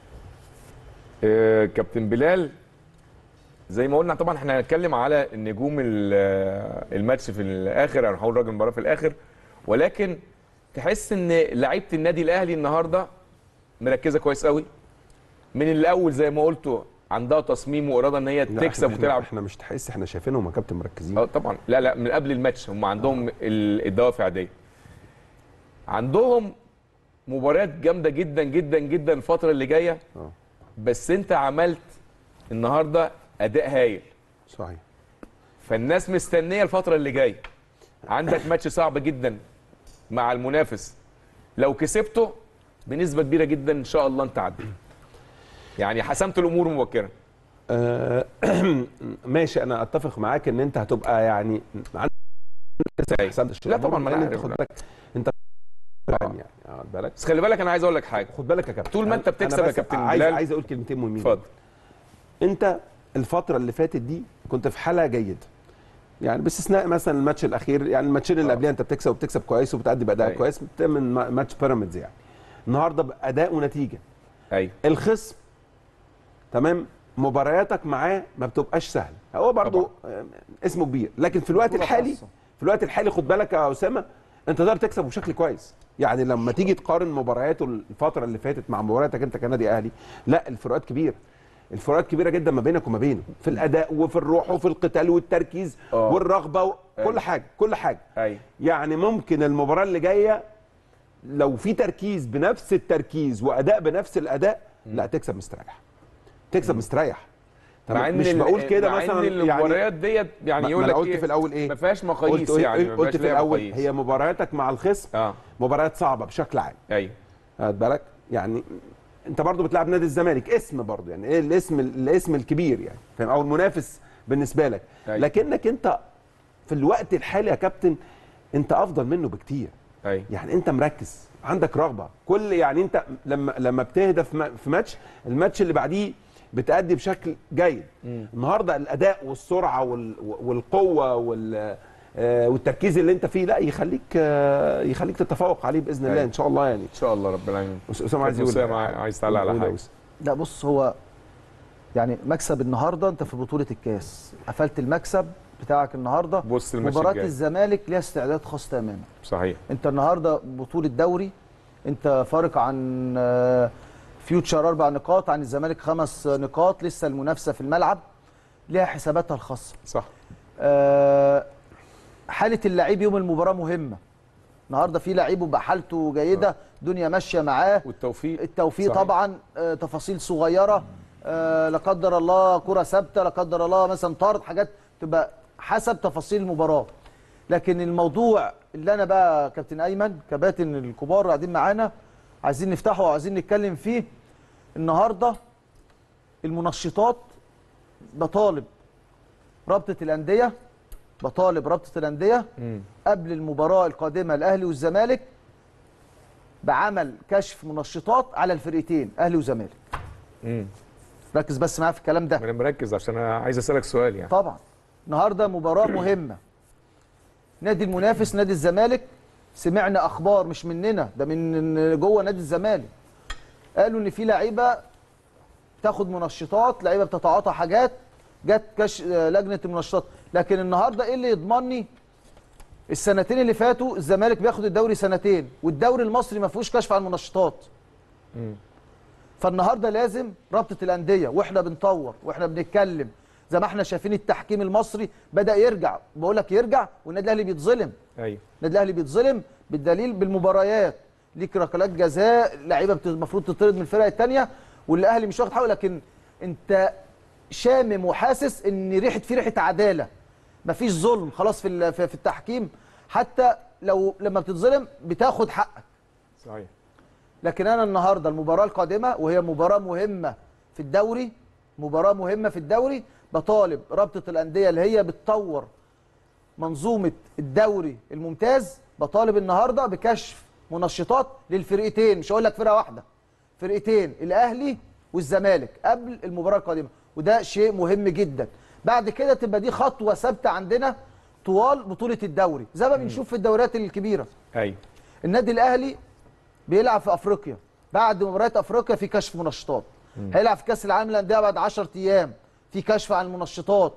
آه، كابتن بلال زي ما قلنا طبعا احنا هنتكلم على النجوم ال- آه، الماتش في الاخر او هنقول راجل المباراه في الاخر ولكن تحس ان لعيبه النادي الاهلي النهارده مركزه كويس قوي من الاول زي ما قلتوا عندها تصميم واراده ان هي لا، تكسب إحنا- وتلعب احنا مش تحس احنا شايفينهم يا كابتن مركزين اه طبعا لا لا من قبل الماتش هم عندهم ال- الدوافع دي عندهم مباريات جامده جدا جدا جدا الفتره اللي جايه اه بس انت عملت النهارده اداء هايل صحيح فالناس مستنيه الفتره اللي جايه عندك ماتش صعب جدا مع المنافس لو كسبته بنسبه كبيره جدا ان شاء الله انت عدي يعني حسمت الامور مبكرا آه، ماشي انا اتفق معاك ان انت هتبقى يعني عندك حسنت الشغل لا طبعا، ما أنا لأن انت عارف، خد لا. بالك انت يعني يعني واخد بالك بس خلي بالك انا عايز اقول لك حاجه خد بالك يا كابتن طول ما أنت أنا- أنا بتكسب يا بس كابتن عايز بلال. عايز اقول كلمتين مهمين اتفضل انت الفتره اللي فاتت دي كنت في حاله جيده يعني باستثناء مثلا الماتش الاخير يعني الماتشين اللي آه. قبلها انت بتكسب وبتكسب كويس وبتأدي باداء أيوة. كويس من ما- ماتش بيراميدز يعني النهارده باداء ونتيجه ايوه الخصم تمام مبارياتك معاه ما بتبقاش سهله هو برضو آه، اسمه كبير لكن في الوقت بطولة الحالي خاصة. في الوقت الحالي خد بالك يا اسامه انت تقدر تكسب بشكل كويس يعني لما تيجي تقارن مبارياته الفتره اللي فاتت مع مبارياتك انت كنادي اهلي لا الفروقات كبيره الفروقات كبيره جدا ما بينك وما بينه في الاداء وفي الروح وفي القتال والتركيز آه. والرغبه و... أيوة. كل حاجه كل حاجه ايوه يعني ممكن المباراه اللي جايه لو في تركيز بنفس التركيز واداء بنفس الاداء لا تكسب مستريح تكسب مستريح مع ان مش ال- بقول كده مع مثلا ان يعني المباريات ديت يعني ما- يقول ما لك أنا قلت إيه؟ في الأول إيه؟ ما فيهاش مقاييس قلت يعني ما قلت فيهاش في ليها الاول مقاييس. هي مبارياتك مع الخصم اه مباريات صعبه بشكل عام ايوه خد بالك يعني انت برضو بتلعب نادي الزمالك اسم برضو يعني ايه الاسم الاسم الكبير يعني فاهم او المنافس بالنسبه لك أيوة. لكنك انت في الوقت الحالي يا كابتن انت افضل منه بكتير ايوه يعني انت مركز عندك رغبه كل يعني انت لما لما بتهدف م- في ماتش الماتش اللي بعديه بتأدي بشكل جيد النهارده الاداء والسرعه وال- والقوه وال آه، والتركيز اللي انت فيه لا يخليك آه، يخليك تتفوق عليه باذن الله أيوة. ان شاء الله يعني ان شاء الله رب العالمين أس- اسامه عايز يقول أسامة عايز تعلق على قول يا حاجة. أسامة. لا بص هو يعني مكسب النهارده انت في بطوله الكاس قفلت المكسب بتاعك النهارده بص الماتش مباراه الجاي. الزمالك ليها استعداد خاص تماما صحيح انت النهارده بطوله دوري انت فارق عن آه، فيوتشر اربع نقاط عن الزمالك خمس نقاط لسه المنافسه في الملعب ليها حساباتها الخاصه صح آه، حاله اللعيب يوم المباراه مهمه النهارده في لعيب وبقى حالته جيده دنيا ماشيه معاه والتوفيق التوفيق صحيح. طبعا آه، تفاصيل صغيره آه، لا قدر الله كره ثابته لا قدر الله مثلا طرد حاجات تبقى حسب تفاصيل المباراه لكن الموضوع اللي انا بقى كابتن ايمن كباتن الكبار قاعدين معانا عايزين نفتحه وعايزين نتكلم فيه النهارده المنشطات بطالب رابطه الانديه بطالب رابطه الانديه مم. قبل المباراه القادمه الاهلي والزمالك بعمل كشف منشطات على الفرقتين اهلي وزمالك مم. ركز بس معايا في الكلام ده انا مركز عشان انا عايز اسالك سؤال يعني طبعا النهارده مباراه مهمه نادي المنافس نادي الزمالك سمعنا اخبار مش مننا ده من جوه نادي الزمالك قالوا ان في لعيبه بتاخد منشطات لعيبه بتتعاطى حاجات جت كش لجنه المنشطات لكن النهارده ايه اللي يضمني السنتين اللي فاتوا الزمالك بياخد الدوري سنتين والدوري المصري ما فيهوش كشف عن المنشطات فالنهارده لازم رابطه الانديه واحنا بنطور واحنا بنتكلم زي ما احنا شايفين التحكيم المصري بدا يرجع بقول لك يرجع والنادي الاهلي بيتظلم ايوه النادي الاهلي بيتظلم بالدليل بالمباريات ليك ركلات جزاء لعيبه بت- المفروض تطرد من الفرق الثانيه والاهلي مش واخد حقه لكن انت شامم وحاسس ان ريحه في ريحه عداله مفيش ظلم خلاص في ال- في في التحكيم حتى لو لما بتتظلم بتاخد حقك صحيح لكن انا النهارده المباراه القادمه وهي مباراه مهمه في الدوري مباراه مهمه في الدوري بطالب رابطه الانديه اللي هي بتطور منظومه الدوري الممتاز بطالب النهارده بكشف منشطات للفرقتين مش هقول لك فرقه واحده فرقتين الاهلي والزمالك قبل المباراه القادمه وده شيء مهم جدا بعد كده تبقى دي خطوه ثابته عندنا طوال بطوله الدوري زي ما بنشوف في الدوريات الكبيره ايوه النادي الاهلي بيلعب في افريقيا بعد مباريات افريقيا في كشف منشطات هيلعب في كاس العالم للانديه بعد 10 ايام في كشف عن المنشطات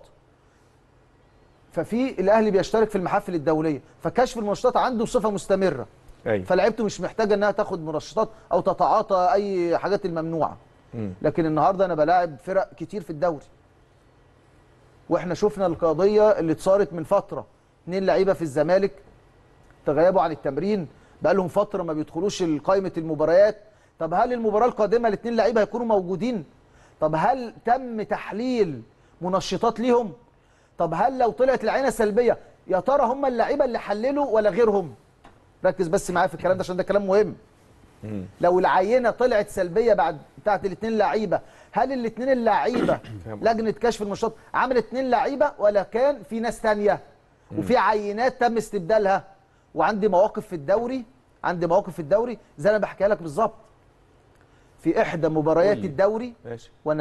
ففي الاهلي بيشترك في المحافل الدوليه فكشف المنشطات عنده صفه مستمره ايوه فلعيبته مش محتاجه انها تاخد منشطات او تتعاطى اي حاجات الممنوعه مم. لكن النهارده انا بلاعب فرق كتير في الدوري واحنا شفنا القضيه اللي اتصارت من فتره اتنين لعيبه في الزمالك تغيبوا عن التمرين بقى لهم فتره ما بيدخلوش قائمه المباريات طب هل المباراه القادمه الاثنين لعيبه هيكونوا موجودين طب هل تم تحليل منشطات ليهم طب هل لو طلعت العينه سلبيه يا ترى هم اللعيبه اللي حللوا ولا غيرهم ركز بس معايا في الكلام ده عشان ده كلام مهم لو العينه طلعت سلبيه بعد بتاعت الاثنين لعيبه هل الاثنين اللعيبه فاهم. لجنه كشف المنشطات عملت اثنين لعيبه ولا كان في ناس ثانيه وفي عينات تم استبدالها وعندي مواقف في الدوري عندي مواقف في الدوري زي انا بحكيها لك بالظبط في احدى مباريات قول لي. الدوري ماشي وانا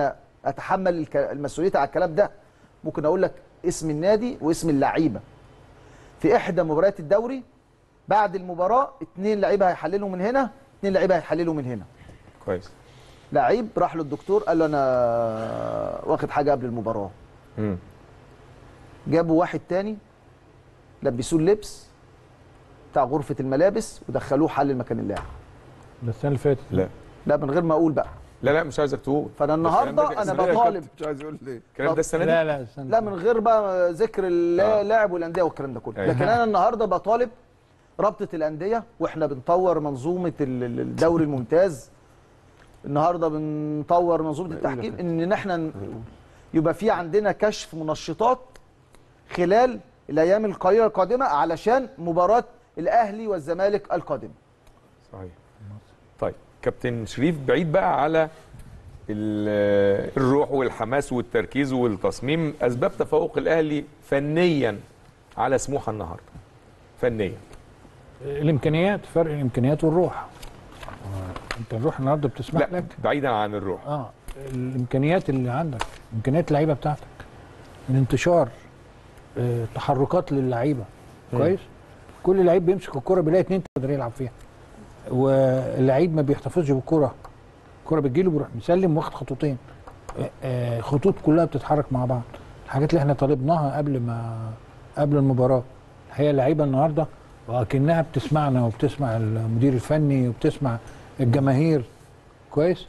اتحمل الك- المسؤوليه على الكلام ده ممكن اقول لك اسم النادي واسم اللعيبه في احدى مباريات الدوري بعد المباراه اتنين لعيبه هيحللوا من هنا اتنين لعيبه هيحللوا من هنا كويس لعيب راح للدكتور قال له انا واخد حاجه قبل المباراه مم. جابوا واحد تاني لبسوه اللبس بتاع غرفه الملابس ودخلوه حل مكان اللاعب ده السنه اللي فاتت لا لا من غير ما اقول بقى لا لا مش عايزك تقول فانا الكلام ده النهارده انا السنة دي- بطالب مش عايز يقول ليه الكلام ده السنه دي لا لا السنه لا من غير بقى ذكر اللاعب والانديه والكلام ده كله أيوة. لكن انا النهارده بطالب رابطه الانديه واحنا بنطور منظومه ال- ال- الدوري الممتاز النهارده بنطور منظومه التحكيم ان احنا ن- يبقى في عندنا كشف منشطات خلال الايام القليله القادمه علشان مباراه الاهلي والزمالك القادمه صحيح طيب كابتن شريف بعيد بقى على ال- الروح والحماس والتركيز والتصميم اسباب تفوق الاهلي فنيا على سموحه النهارده فنيا الامكانيات فرق الامكانيات والروح آه، انت الروح النهارده بتسمح لا لك بعيدا عن الروح اه الامكانيات اللي عندك امكانيات اللعيبه بتاعتك الانتشار آه، تحركات للعيبه كويس كل لعيب بيمسك الكره بيلاقي اتنين يقدر يلعب فيها واللعيب ما بيحتفظش بالكره الكره بتجيله بيروح مسلم واخد خطوتين آه، آه، خطوط كلها بتتحرك مع بعض الحاجات اللي احنا طالبناها قبل ما قبل المباراه الحقيقه اللعيبه النهارده وكانها بتسمعنا وبتسمع المدير الفني وبتسمع الجماهير كويس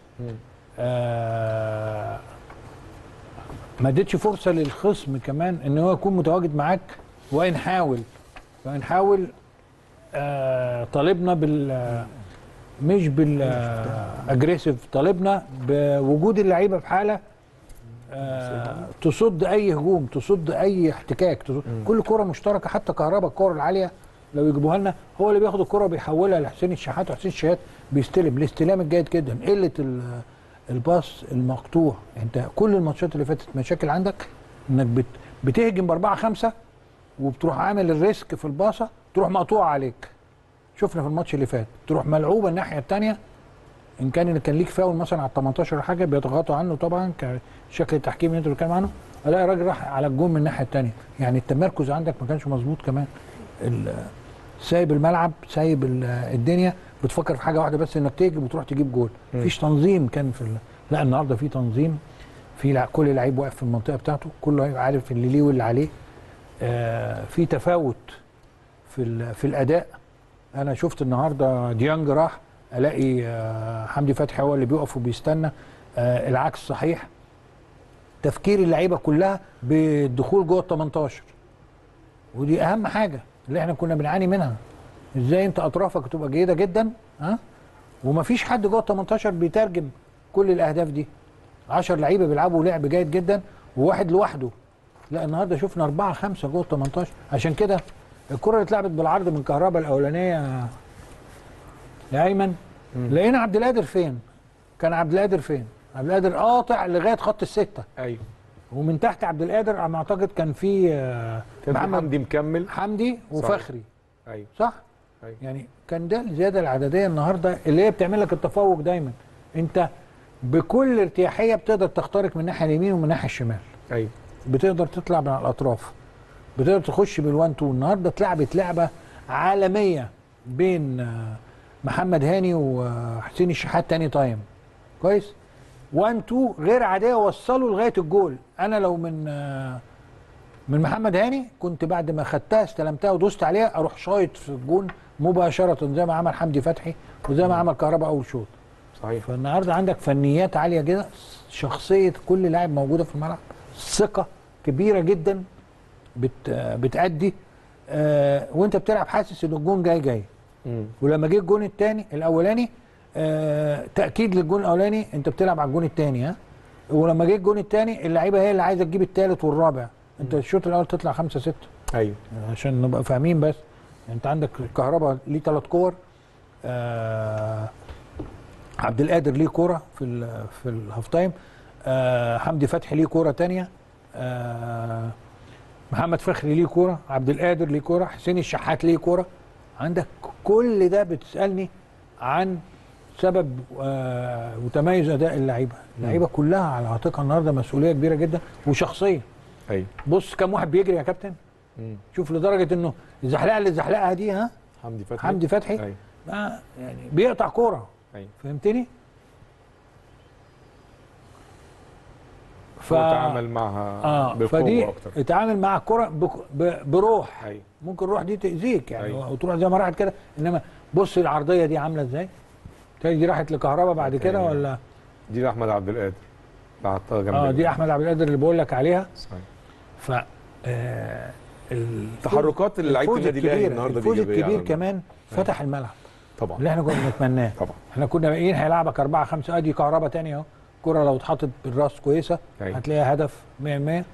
آه ما اديتش فرصه للخصم كمان ان هو يكون متواجد معاك وان حاول وان حاول آه طالبنا بال مش بالاجريسيف طالبنا بوجود اللعيبه في حاله آه تصد اي هجوم تصد اي احتكاك تصد كل كره مشتركه حتى كهرباء الكره العاليه لو يجيبوها لنا هو اللي بياخد الكره بيحولها لحسين الشحات وحسين الشحات بيستلم الاستلام الجيد جدا قله ال- الباص المقطوع انت كل الماتشات اللي فاتت مشاكل عندك انك بت بتهجم باربعه خمسه وبتروح عامل الريسك في الباصه تروح مقطوعه عليك شفنا في الماتش اللي فات تروح ملعوبه الناحيه الثانيه ان كان اللي كان ليك فاول مثلا على ال 18 ولا حاجه بيضغطوا عنه طبعا كشكل التحكيم اللي انت بتتكلم عنه الاقي الراجل راح على الجون من الناحيه الثانيه يعني التمركز عندك ما كانش مظبوط كمان ال- سايب الملعب سايب ال- الدنيا بتفكر في حاجه واحده بس انك تهجم وتروح تجيب جول مفيش تنظيم كان في ال... لا النهارده في تنظيم في لع... كل لعيب واقف في المنطقه بتاعته كل لعيب عارف اللي ليه واللي عليه آه في تفاوت في ال... في الاداء انا شفت النهارده ديانج راح الاقي آه حمدي فتحي هو اللي بيقف وبيستنى آه العكس صحيح تفكير اللعيبه كلها بالدخول جوه ال 18 ودي اهم حاجه اللي احنا كنا بنعاني منها ازاي انت اطرافك تبقى جيده جدا ها ومفيش حد جوه ال 18 بيترجم كل الاهداف دي 10 لعيبه بيلعبوا لعب جيد جدا وواحد لوحده لا النهارده شفنا أربعة خمسة جوه ال 18 عشان كده الكرة اللي اتلعبت بالعرض من كهربا الأولانية يا أيمن لقينا عبد القادر فين؟ كان عبد القادر فين؟ عبد القادر قاطع لغاية خط الستة ايوه ومن تحت عبد القادر على ما أعتقد كان في آه، كان في محمد حمدي مكمل حمدي وفخري ايوه صح؟ أيوة. يعني كان ده الزياده العدديه النهارده اللي هي بتعمل لك التفوق دايما انت بكل ارتياحيه بتقدر تخترق من الناحيه اليمين ومن الناحيه الشمال ايوه بتقدر تطلع من على الاطراف بتقدر تخش بالوان تو النهارده اتلعبت لعبه عالميه بين آه، محمد هاني وحسين الشحات تاني تايم كويس 1 2 غير عاديه وصلوا لغايه الجول انا لو من آه، من محمد هاني كنت بعد ما خدتها استلمتها ودوست عليها اروح شايط في الجون مباشره زي ما عمل حمدي فتحي وزي ما عمل كهربا اول شوط صحيح فالنهارده عندك فنيات عاليه جدا شخصيه كل لاعب موجوده في الملعب ثقه كبيره جدا بت بتأدي آه وانت بتلعب حاسس ان الجون جاي جاي مم. ولما جه الجون الثاني الاولاني آه تاكيد للجون الاولاني انت بتلعب على الجون الثاني ها ولما جه الجون الثاني اللعيبه هي اللي عايزه تجيب الثالث والرابع انت الشوط الاول تطلع 5 6 ايوه عشان نبقى فاهمين بس انت عندك الكهرباء ليه ثلاث كور آه عبد القادر ليه كوره في ال في الهاف تايم آه حمدي فتحي ليه كوره تانية آه محمد فخري ليه كوره عبد القادر ليه كوره حسين الشحات ليه كوره عندك كل ده بتسالني عن سبب آه وتميز اداء اللعيبه اللعيبه كلها على عاتقها النهارده مسؤوليه كبيره جدا وشخصيه ايوه بص كم واحد بيجري يا كابتن مم. شوف لدرجه انه الزحلقه اللي زحلقها دي ها حمدي فتحي حمدي فتحي ايوه ما يعني بيقطع كوره ايوه فهمتني؟ ف... هو تعامل معها اه بقوه فدي اكتر اتعامل مع الكره بك- ب... بروح ايوه ممكن الروح دي تاذيك يعني أيوة. او تروح زي ما راحت كده انما بص العرضيه دي عامله ازاي؟ تاني دي راحت لكهربا بعد كده تاني. ولا دي احمد عبد القادر بعتها جنب اه دي ال- احمد عبد القادر اللي بقول لك عليها صحيح. ف آه ال- تحركات اللي لعيبه الفوز النادي الاهلي الكبير النهارده الفوز إيجابية على الكبير الملعب. كمان فتح الملعب طبعا اللي احنا كنا بنتمناه طبعا احنا كنا باقيين هيلعبك 4 5 ادي كهربا تاني اهو كرة لو اتحطت بالراس كويسه أيوة. هتلاقيها هدف 100 100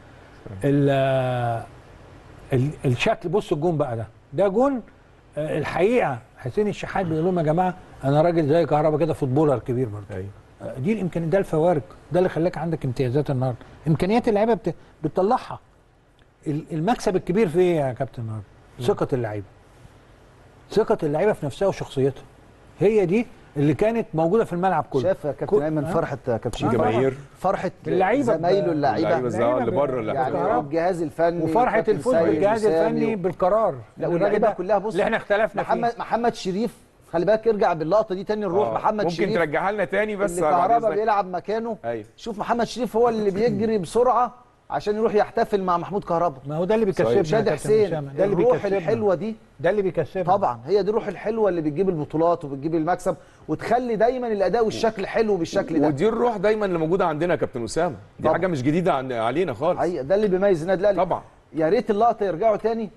ال- ال- الشكل بص الجون بقى ده ده جون آه، الحقيقه حسين الشحات بيقول لهم يا جماعه انا راجل زي كهربا كده فوتبولر كبير برضه ايوه آه، دي الامكانيات ده الفوارق ده اللي خلاك عندك امتيازات النهارده امكانيات اللعيبه بت... بتطلعها ال- المكسب الكبير في ايه يا كابتن النهارده ثقه اللعيبه ثقه اللعيبه في نفسها وشخصيتها هي دي اللي كانت موجوده في الملعب كله شاف يا كل- كابتن ايمن آه. فرحه كابتن شريف جماهير فرحه اللعيبة زمايله ب- اللعيبه اللعيبه الزعل اللي بره اللي يعني كهربا. الجهاز الفني وفرحه كابتن الفوز سيد بالجهاز وسامي الفني و- بالقرار لا الراجل واللعيبه ده كلها بص اللي احنا اختلفنا محمد فيه محمد شريف خلي بالك ارجع باللقطه دي تاني نروح آه. محمد ممكن شريف ترجعها لنا تاني بس اللي بعد كهربا إذنك. بيلعب مكانه ايوه شوف محمد شريف هو اللي بيجري بسرعه عشان يروح يحتفل مع محمود كهربا ما هو ده اللي بيكسبنا يا شادي كابتن حسين أسامة. ده اللي الروح بيكسبنا الحلوه دي ده اللي بيكسبنا طبعا هي دي الروح الحلوه اللي بتجيب البطولات وبتجيب المكسب وتخلي دايما الاداء والشكل حلو بالشكل ده ودي الروح دايما اللي موجوده عندنا يا كابتن اسامه دي طبعا. حاجه مش جديده عن علينا خالص حقيقه ده اللي بيميز النادي الاهلي طبعا يا ريت اللقطه يرجعوا تاني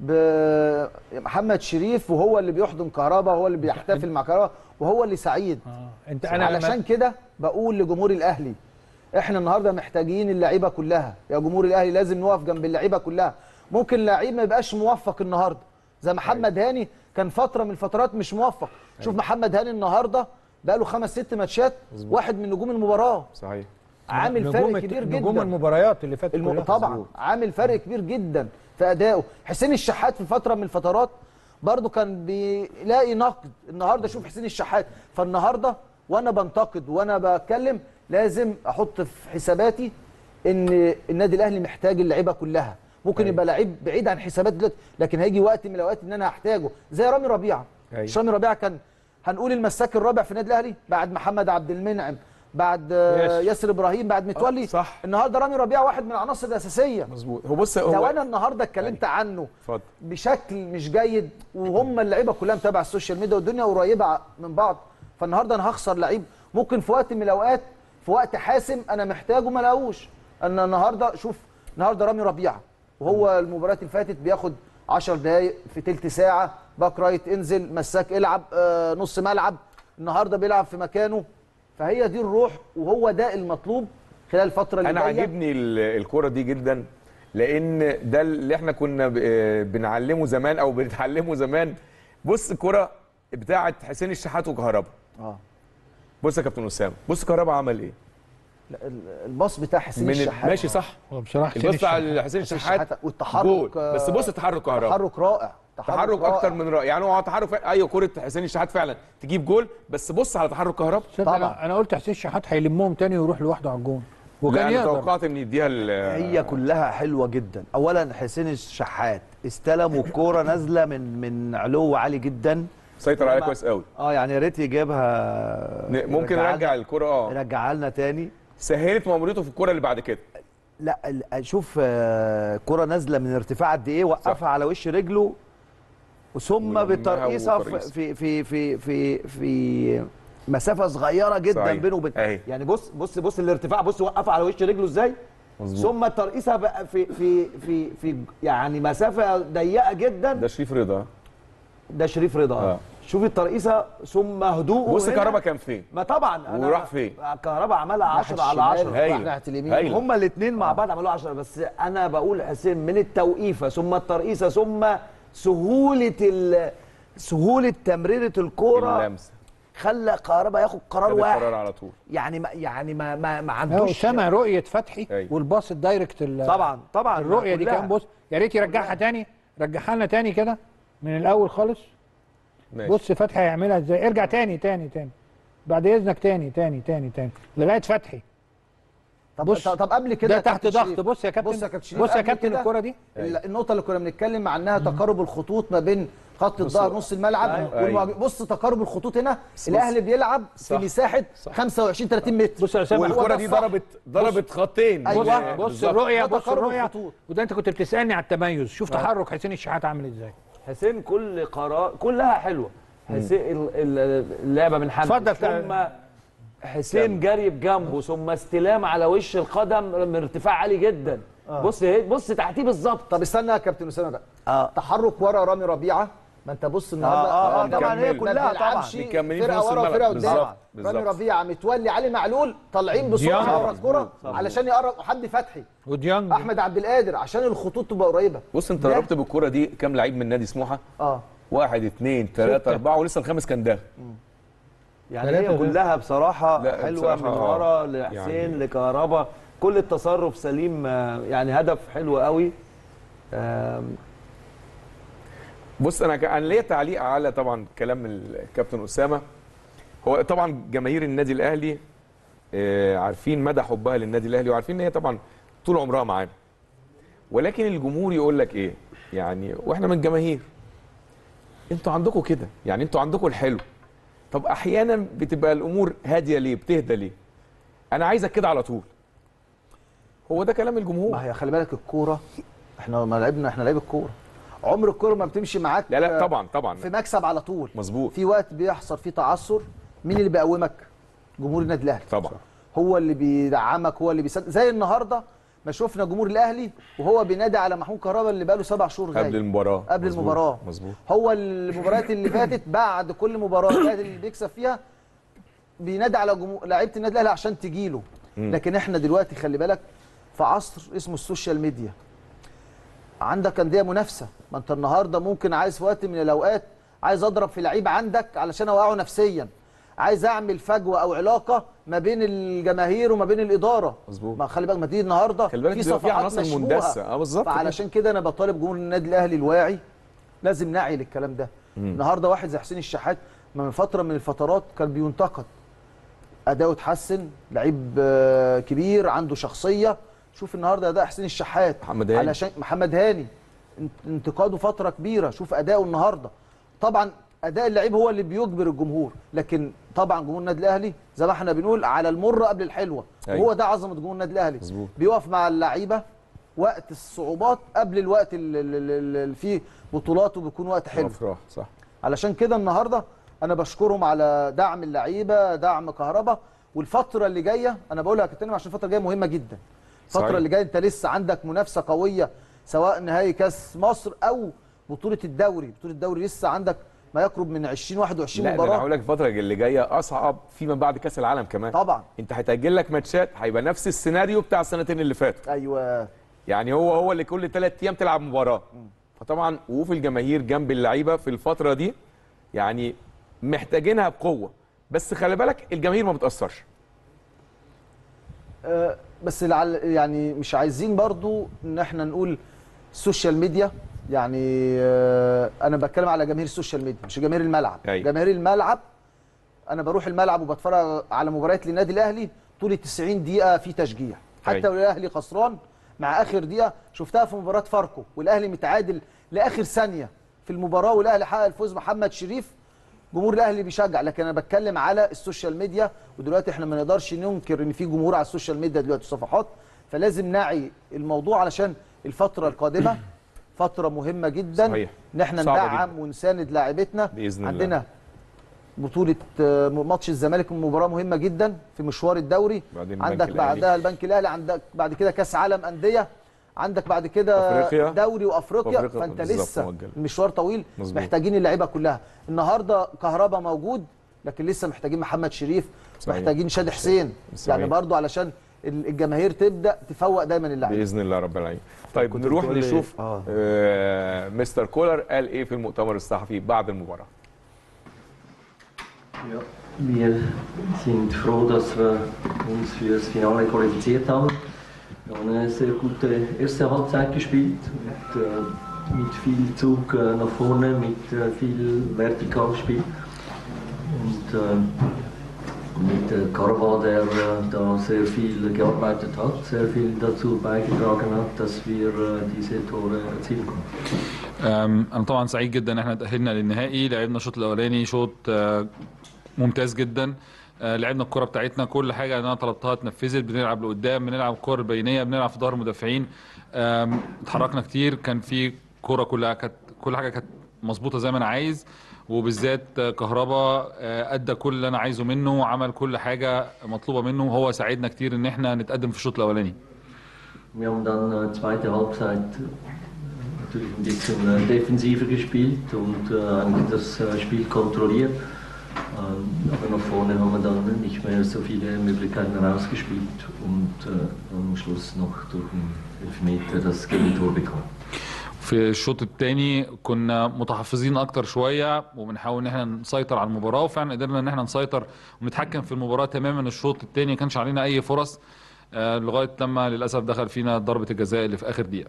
بمحمد شريف وهو اللي بيحضن كهربا وهو اللي بيحتفل مع كهربا وهو اللي سعيد آه. انت انا علشان لما كده بقول لجمهور الاهلي احنا النهارده محتاجين اللعيبه كلها يا جمهور الاهلي لازم نقف جنب اللعيبه كلها ممكن لعيب ما يبقاش موفق النهارده زي محمد هاني كان فتره من الفترات مش موفق شوف محمد هاني النهارده بقى له خمس ست ماتشات واحد من نجوم المباراه صحيح عامل نجوم فرق الت- كبير نجوم جدا المباريات اللي فاتت الم... كلها. طبعا عامل فرق كبير جدا في ادائه حسين الشحات في فتره من الفترات برضو كان بيلاقي نقد النهارده شوف حسين الشحات فالنهارده وانا بنتقد وانا بتكلم لازم احط في حساباتي ان النادي الاهلي محتاج اللعيبه كلها ممكن أيوة. يبقى لعيب بعيد عن حسابات دلوقتي لكن هيجي وقت من الاوقات ان انا هحتاجه زي رامي ربيعه أيوة. مش رامي ربيعه كان هنقول المساك الرابع في النادي الاهلي بعد محمد عبد المنعم بعد آه، ياسر. ياسر ابراهيم بعد متولي صح. النهارده رامي ربيعه واحد من العناصر الاساسيه مظبوط هو بص لو هو انا النهارده اتكلمت عنه اتفضل بشكل مش جيد وهم اللعيبه كلها متابعه السوشيال ميديا والدنيا قريبه من بعض فالنهارده انا هخسر لعيب ممكن في وقت من الاوقات في وقت حاسم انا محتاجه ما لاقوش انا النهارده شوف النهارده رامي ربيعه وهو المباريات اللي فاتت بياخد 10 دقائق في تلت ساعه باك رايت انزل مساك العب آه نص ملعب النهارده بيلعب في مكانه فهي دي الروح وهو ده المطلوب خلال الفتره اللي انا جايه عاجبني ال- الكوره دي جدا لان ده اللي احنا كنا ب- آه، بنعلمه زمان او بنتعلمه زمان بص الكوره بتاعه حسين الشحات وكهربا اه بص يا كابتن اسامه بص كهربا عمل ايه لا، ال- الباص بتاع حسين من ال- الشحات ماشي صح هو بصراحه حسين البص بتاع الشحات حسين حسين الشحات الشحات والتحرك جول آه، بس بص تحرك كهربا تحرك رائع تحرك رائع. اكتر من رائع يعني هو تحرك فعلا- ايوه كوره حسين الشحات فعلا تجيب جول بس بص على تحرك كهربا تصدق طبعا. انا انا قلت حسين الشحات هيلمهم تاني ويروح لوحده على الجون لا وكان انا يقدر توقعت ان يديها ال- هي كلها حلوه جدا اولا حسين الشحات استلم والكوره نازله من من علو عالي جدا سيطر عليها لما- كويس قوي اه يعني يا ريت يجيبها ن- ممكن يرجعها نرجع الكوره اه لنا- يرجعها لنا تاني سهلت مأموريته في الكوره اللي بعد كده لا ال- شوف آه، كرة نازله من ارتفاع قد ايه وقفها على وش رجله ثم ولمها بالترقيصه وترقيص. في في في في في مسافه صغيره جدا صحيح. بينه وبين أهي. يعني بص بص بص الارتفاع بص وقفها على وش رجله ازاي مظبوط ثم الترقيصه بقى في في في في يعني مسافه ضيقه جدا ده شريف رضا ده شريف رضا آه. شوف الترقيصه ثم هدوءه بص هنا. كهربا كان فين ما طبعا أنا- وراح فين؟ كهربا عملها 10 على الشمال 10 هايلة. راح ناحيه اليمين هايلة. هما الاثنين مع بعض عملوا 10 بس انا بقول حسين من التوقيفه ثم الترقيصه ثم سهوله ال... سهوله تمريره الكوره اللمسه خلى كهربا ياخد قرار خد واحد القرار على طول يعني ما يعني ما ما, ما هو عندوش سامع رؤيه فتحي أيوة. والباص الدايركت ال- طبعا طبعا الرؤيه دي كلها. كان بص يا ريت يرجعها تاني رجعها لنا تاني كده من الاول خالص ماشي بص فتحي هيعملها ازاي ارجع تاني تاني تاني بعد اذنك تاني تاني تاني تاني لغايه فتحي طب بص، طب قبل كده ده يا تحت كابتن ضغط شريف. بص يا كابتن بص يا كابتن شريف بص يا قبل كابتن كده الكره دي ال- النقطة اللي كنا بنتكلم عنها تقارب الخطوط ما بين خط الظهر نص الملعب أيوة. والمهاجم بص تقارب الخطوط هنا بص. الاهلي بيلعب في صح. مساحة 25 30 متر بص يا اسامه والكره دي الصح. ضربت ضربت خطين أيوة. بص بص بالظبط. الرؤيه ده بص تقارب الرؤيه الخطوط. وده انت كنت بتسالني على التميز شوف تحرك حسين الشحات عامل ازاي حسين كل قرار كلها حلوه حسين ال- ال- اللعبه من حمد اتفضل. ثم حسين جري بجنبه ثم استلام على وش القدم من ارتفاع عالي جدا بص هي- بص تحتيه بالظبط طب استنى يا كابتن اسامه بقى اه تحرك ورا رامي ربيعه ما انت بص النهارده اه اه نكمل. طبعا هي ما كلها طبعا مكملين في فرقه نص ورا الملعب. وفرقه بالظبط، قدام بالظبط. رامي ربيعه متولي علي معلول طالعين بسرعه ديانج. ورا الكره علشان يقرب حمدي فتحي وديانج احمد عبد القادر عشان الخطوط تبقى قريبه بص انت ده- ضربت بالكره دي كام لعيب من نادي سموحه اه واحد اثنين ثلاثة أربعة ولسه الخامس كان ده يعني ثلاثة هي ده. كلها بصراحه لا، حلوه بصراحة من آه. ورا لحسين يعني- لكهربا كل التصرف سليم آه، يعني هدف حلو قوي آم، بص انا ك- انا ليا تعليق على طبعا كلام الكابتن اسامه هو طبعا جماهير النادي الاهلي آه، عارفين مدى حبها للنادي الاهلي وعارفين ان هي طبعا طول عمرها معانا ولكن الجمهور يقول لك ايه يعني واحنا من الجماهير انتوا عندكم كده يعني انتوا عندكم الحلو طب احيانا بتبقى الامور هاديه ليه بتهدى ليه انا عايزك كده على طول هو ده كلام الجمهور ما هي خلي بالك الكوره احنا ما لعبنا احنا لعيب الكوره عمر الكوره ما بتمشي معاك لا لا آه، طبعا طبعا في مكسب على طول مظبوط في وقت بيحصل فيه تعثر مين اللي بيقومك جمهور النادي الاهلي طبعا هو اللي بيدعمك هو اللي بيسد زي النهارده ما شفنا جمهور الاهلي وهو بينادي على محمود كهربا اللي بقاله سبع شهور قبل غايب المباراه قبل مظبوط، المباراه مظبوط هو المباريات اللي فاتت بعد كل مباراه الاهلي اللي بيكسب فيها بينادي على جمهور لعيبه النادي الاهلي عشان تجيله لكن احنا دلوقتي خلي بالك في عصر اسمه السوشيال ميديا عندك انديه منافسه ما انت النهارده ممكن عايز في وقت من الاوقات عايز اضرب في لعيب عندك علشان اوقعه نفسيا عايز اعمل فجوه او علاقه ما بين الجماهير وما بين الاداره مظبوط. ما خلي بالك ما دي النهارده خلي بالك في بيبقى في صفحات عناصر مشبوهة. مندسة. اه بالظبط كده. فعلشان كده انا بطالب جمهور النادي الاهلي الواعي لازم نعي للكلام ده النهارده واحد زي حسين الشحات من فتره من الفترات كان بينتقد اداؤه اتحسن لعيب آه، كبير عنده شخصيه شوف النهارده اداء حسين الشحات محمد هاني. علشان محمد هاني انت- انتقاده فتره كبيره شوف اداؤه النهارده طبعا اداء اللعيب هو اللي بيجبر الجمهور لكن طبعا جمهور النادي الاهلي زي ما احنا بنقول على المر قبل الحلوه أيوة. وهو ده عظمه جمهور النادي الاهلي مظبوط. بيقف مع اللعيبه وقت الصعوبات قبل الوقت اللي, اللي, اللي فيه بطولاته بيكون وقت حلو افراح صح علشان كده النهارده انا بشكرهم على دعم اللعيبه دعم كهربا والفتره اللي جايه انا بقولها يا كابتن عشان الفتره الجايه مهمه جدا الفتره صحيح. اللي جايه انت لسه عندك منافسه قويه سواء نهائي كاس مصر او بطوله الدوري بطوله الدوري لسه عندك ما يقرب من 20 21 لا ده انا مباراه هقول لك الفتره اللي جايه اصعب فيما بعد كاس العالم كمان طبعا انت هيتاجل لك ماتشات هيبقى نفس السيناريو بتاع السنتين اللي فاتوا ايوه يعني هو هو اللي كل ثلاث ايام تلعب مباراه فطبعا وقوف الجماهير جنب اللعيبه في الفتره دي يعني محتاجينها بقوه بس خلي بالك الجماهير ما بتاثرش آه، بس لعل يعني مش عايزين برضو ان احنا نقول السوشيال ميديا يعني آه، انا بتكلم على جماهير السوشيال ميديا مش جماهير الملعب أيوة. جماهير الملعب انا بروح الملعب وبتفرج على مباريات للنادي الاهلي طول ال 90 دقيقه في تشجيع حتى أيوة. لو الاهلي خسران مع اخر دقيقه شفتها في مباراه فاركو والاهلي متعادل لاخر ثانيه في المباراه والاهلي حقق الفوز محمد شريف جمهور الاهلي بيشجع لكن انا بتكلم على السوشيال ميديا ودلوقتي احنا ما نقدرش ننكر ان في جمهور على السوشيال ميديا دلوقتي صفحات فلازم نعي الموضوع علشان الفتره القادمه فتره مهمه جدا صحيح. ان احنا صعبة ندعم ونساند لاعبتنا بإذن الله. عندنا بطوله آه، ماتش الزمالك مباراه مهمه جدا في مشوار الدوري بعدين البنك عندك الأهلي. بعدها البنك الاهلي عندك بعد كده كاس عالم انديه عندك بعد كده أفريقيا. دوري وافريقيا وأفريقيا فانت بالظبط لسه مؤجل. المشوار طويل مظبوط. محتاجين اللعيبه كلها النهارده كهربا موجود لكن لسه محتاجين محمد شريف صحيح. محتاجين شادي حسين صحيح. يعني برضو علشان ال- الجماهير تبدا تفوق دايما اللعيبه باذن الله رب العالمين طيب كنت نروح بتقول لي- نشوف آه. آه مستر كولر قال ايه في المؤتمر الصحفي بعد المباراه Ja, wir sind froh, dass wir uns für das Finale qualifiziert haben. Wir haben eine sehr gute erste Halbzeit gespielt, mit, äh, mit viel Zug äh, nach vorne, mit äh, viel Vertikalspiel. Und äh, mit äh, Karwa, der äh, da sehr viel gearbeitet hat, sehr viel dazu beigetragen hat, dass wir äh, diese Tore erzielen konnten. أم، انا طبعا سعيد جدا ان احنا تاهلنا للنهائي لعبنا الشوط الاولاني شوط آه، ممتاز جدا آه، لعبنا الكره بتاعتنا كل حاجه انا طلبتها اتنفذت بنلعب لقدام بنلعب الكره البينيه بنلعب في ظهر المدافعين آم، اتحركنا كتير كان في كره كلها كانت كل حاجه كانت مظبوطه زي ما انا عايز وبالذات آه، كهربا آه، ادى كل اللي انا عايزه منه وعمل كل حاجه مطلوبه منه وهو ساعدنا كتير ان احنا نتقدم في الشوط الاولاني Wir haben dann äh, zweite Halbzeit äh, natürlich ein bisschen äh, defensiver gespielt und äh, eigentlich das äh, Spiel kontrolliert. Ähm, aber nach vorne haben wir dann nicht mehr so viele Möglichkeiten rausgespielt und äh, dann am Schluss noch durch einen Elfmeter das Gegentor bekommen. في الشوط الثاني كنا متحفظين اكتر شويه وبنحاول ان احنا نسيطر على المباراه وفعلا قدرنا ان احنا نسيطر ونتحكم في المباراه تماما الشوط الثاني ما كانش علينا اي فرص آه، لغايه لما للاسف دخل فينا ضربه الجزاء اللي في اخر دقيقه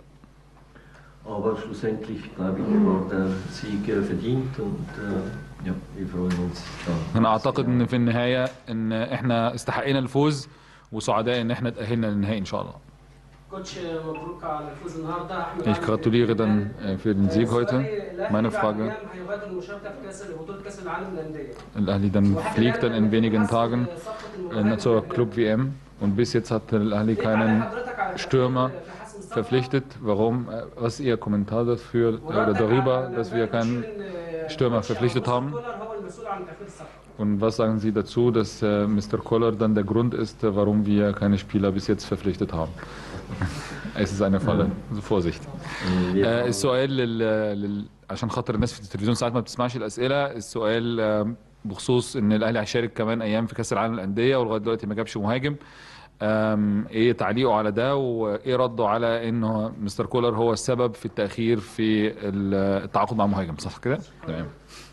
Aber schlussendlich, glaube ich, war der Sieg äh, verdient und äh, ja, wir freuen uns dann. انا اعتقد ان في النهايه ان احنا استحقينا الفوز وسعداء ان احنا تاهلنا للنهائي ان شاء الله كوتش مبروك على الفوز النهارده احمد Ich gratuliere dann äh, für den Sieg heute. Meine Frage, هيغادر المشاركه في كاس بطوله كاس العالم للانديه Al-Ahli dann fliegt dann in wenigen Tagen äh, zur Club WM und bis jetzt hat Al-Ahli keinen Stürmer verpflichtet. Warum? Äh, Was ist Ihr Kommentar dafür oder darüber, dass wir keinen Stürmer verpflichtet haben? هو المسؤول عن تنفيذ الصفقه Und was sagen Sie dazu, dass äh, Mr. Koller dann der Grund ist, äh, warum wir keine Spieler bis jetzt verpflichtet haben? es ist eine Falle, also Vorsicht. Äh, wir آه، السؤال لل... لل... عشان خاطر الناس في التلفزيون ساعات ما بتسمعش الاسئله السؤال آه، بخصوص ان الاهلي هيشارك كمان ايام في كاس العالم للانديه ولغايه دلوقتي ما جابش مهاجم آم، ايه تعليقه على ده وايه رده على انه مستر كولر هو السبب في التاخير في ال- التعاقد مع مهاجم صح كده تمام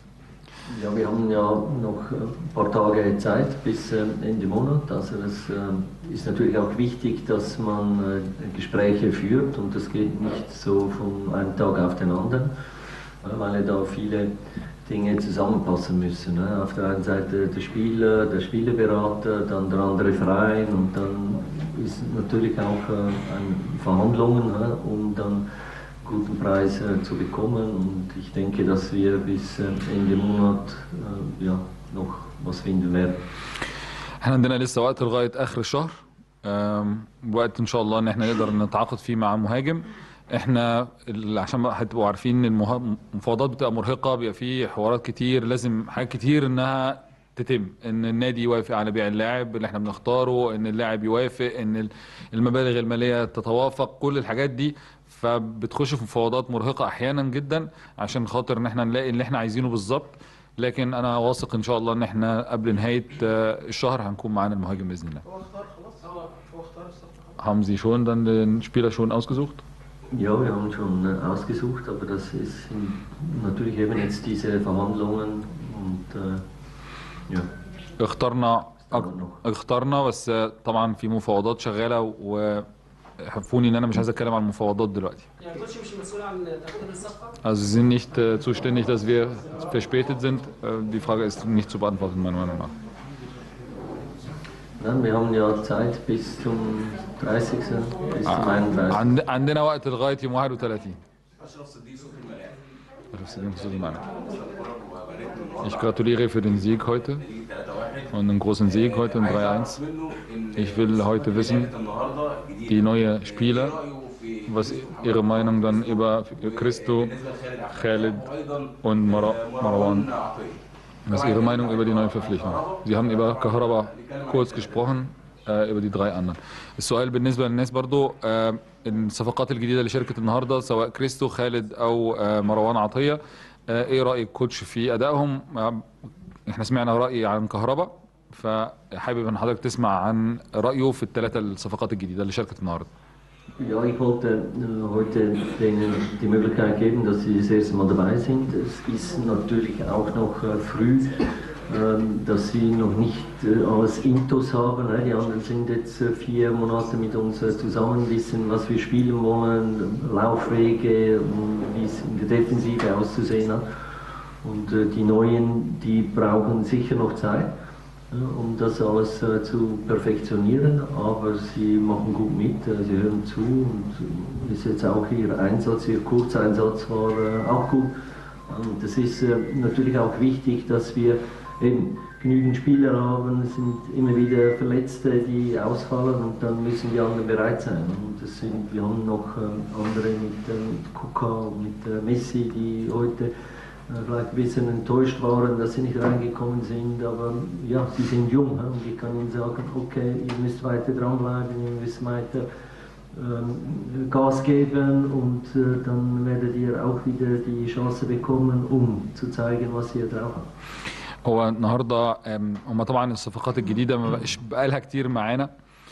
Ja, wir haben ja noch ein paar Tage Zeit bis ähm, Ende Monat. Also es ähm, ist natürlich auch wichtig, dass man äh, Gespräche führt und das geht nicht so von einem Tag auf den anderen, äh, weil ja da viele Dinge zusammenpassen müssen. Ne? Auf der einen Seite der Spieler, der Spielerberater, dann der andere Verein und dann ist natürlich auch äh, ein Verhandlungen, ne? um dann guten Preis äh, zu bekommen und ich denke, dass wir bis äh, Ende Monat äh, ja, noch was finden werden. احنا عندنا لسه وقت لغايه اخر الشهر آم، وقت ان شاء الله ان احنا نقدر نتعاقد فيه مع مهاجم احنا ال- عشان بقى هتبقوا عارفين ان المها- المفاوضات بتبقى مرهقه بيبقى فيه حوارات كتير لازم حاجات كتير انها تتم ان النادي يوافق على بيع اللاعب اللي احنا بنختاره ان اللاعب يوافق ان ال- المبالغ الماليه تتوافق كل الحاجات دي فبتخش في مفاوضات مرهقه احيانا جدا عشان خاطر ان احنا نلاقي اللي احنا عايزينه بالظبط لكن انا واثق ان شاء الله ان احنا قبل نهايه آه، الشهر هنكون معانا المهاجم باذن الله هو اختار خلاص هو هو اختار الصفقه Haben Sie schon dann den Spieler schon ausgesucht? Ja, wir haben schon äh, ausgesucht, aber das ist in- natürlich eben jetzt diese Verhandlungen und äh, ja, اخترنا dauert noch. اخترنا بس آه، طبعا في مفاوضات شغاله وحفوني ان انا مش عايز اتكلم عن المفاوضات دلوقتي. يعني كوتش مش مسؤول عن تقديم الصفقه Also Sie sind nicht äh, zuständig, dass wir verspätet sind. Äh, die Frage ist nicht zu beantworten, meiner Meinung nach. Nein, wir haben ja Zeit bis zum 30. bis zum 31. عند عندنا وقت لغايه يوم 31. أشرف صديق صوت المعنى. Ich gratuliere für den Sieg heute und einen großen Sieg heute in 3-1. Ich will heute wissen, die neuen Spieler, was ihre Meinung dann über Christo, Khalid und Mar Marwan, was ist Ihre Meinung über die neuen Verpflichtungen? Sie haben über Kahraba kurz gesprochen, آه، über die drei anderen. السؤال بالنسبه للناس برضو آه، الصفقات الجديده اللي شاركت النهارده سواء كريستو خالد او آه، مروان عطيه آه، ايه راي الكوتش في ادائهم آه، احنا سمعنا راي عن كهربا فحابب ان حضرتك تسمع عن رايه في الثلاثه الصفقات الجديده اللي شاركت النهارده Ja, ich wollte äh, heute denen die Möglichkeit geben, dass sie das erste Mal dabei sind. Es ist natürlich auch noch äh, früh, ähm, dass sie noch nicht äh, alles Intus haben. Ne? Die anderen sind jetzt äh, vier Monate mit uns äh, zusammen, wissen, was wir spielen wollen, Laufwege, und wie es in der Defensive auszusehen hat. Und äh, die Neuen, die brauchen sicher noch Zeit. ja, um das alles äh, zu perfektionieren. Aber sie machen gut mit, äh, sie hören zu und äh, ist jetzt auch ihr Einsatz, ihr Kurzeinsatz war äh, auch gut. Und es ist äh, natürlich auch wichtig, dass wir eben genügend Spieler haben. Es sind immer wieder Verletzte, die ausfallen und dann müssen die anderen bereit sein. Und das sind, wir haben noch ähm, andere mit, äh, mit Kuka und mit äh, Messi, die heute äh, vielleicht ein bisschen enttäuscht waren, dass sie nicht reingekommen sind. Aber ja, sie sind jung hä? und ich kann ihnen sagen, okay, ihr müsst weiter dranbleiben, ihr müsst weiter ähm, Gas geben und äh, dann werdet ihr auch wieder die Chance bekommen, um zu zeigen, was ihr drauf habt. هو النهارده أم، هم طبعا الصفقات الجديده ما بقاش بقى لها كتير معانا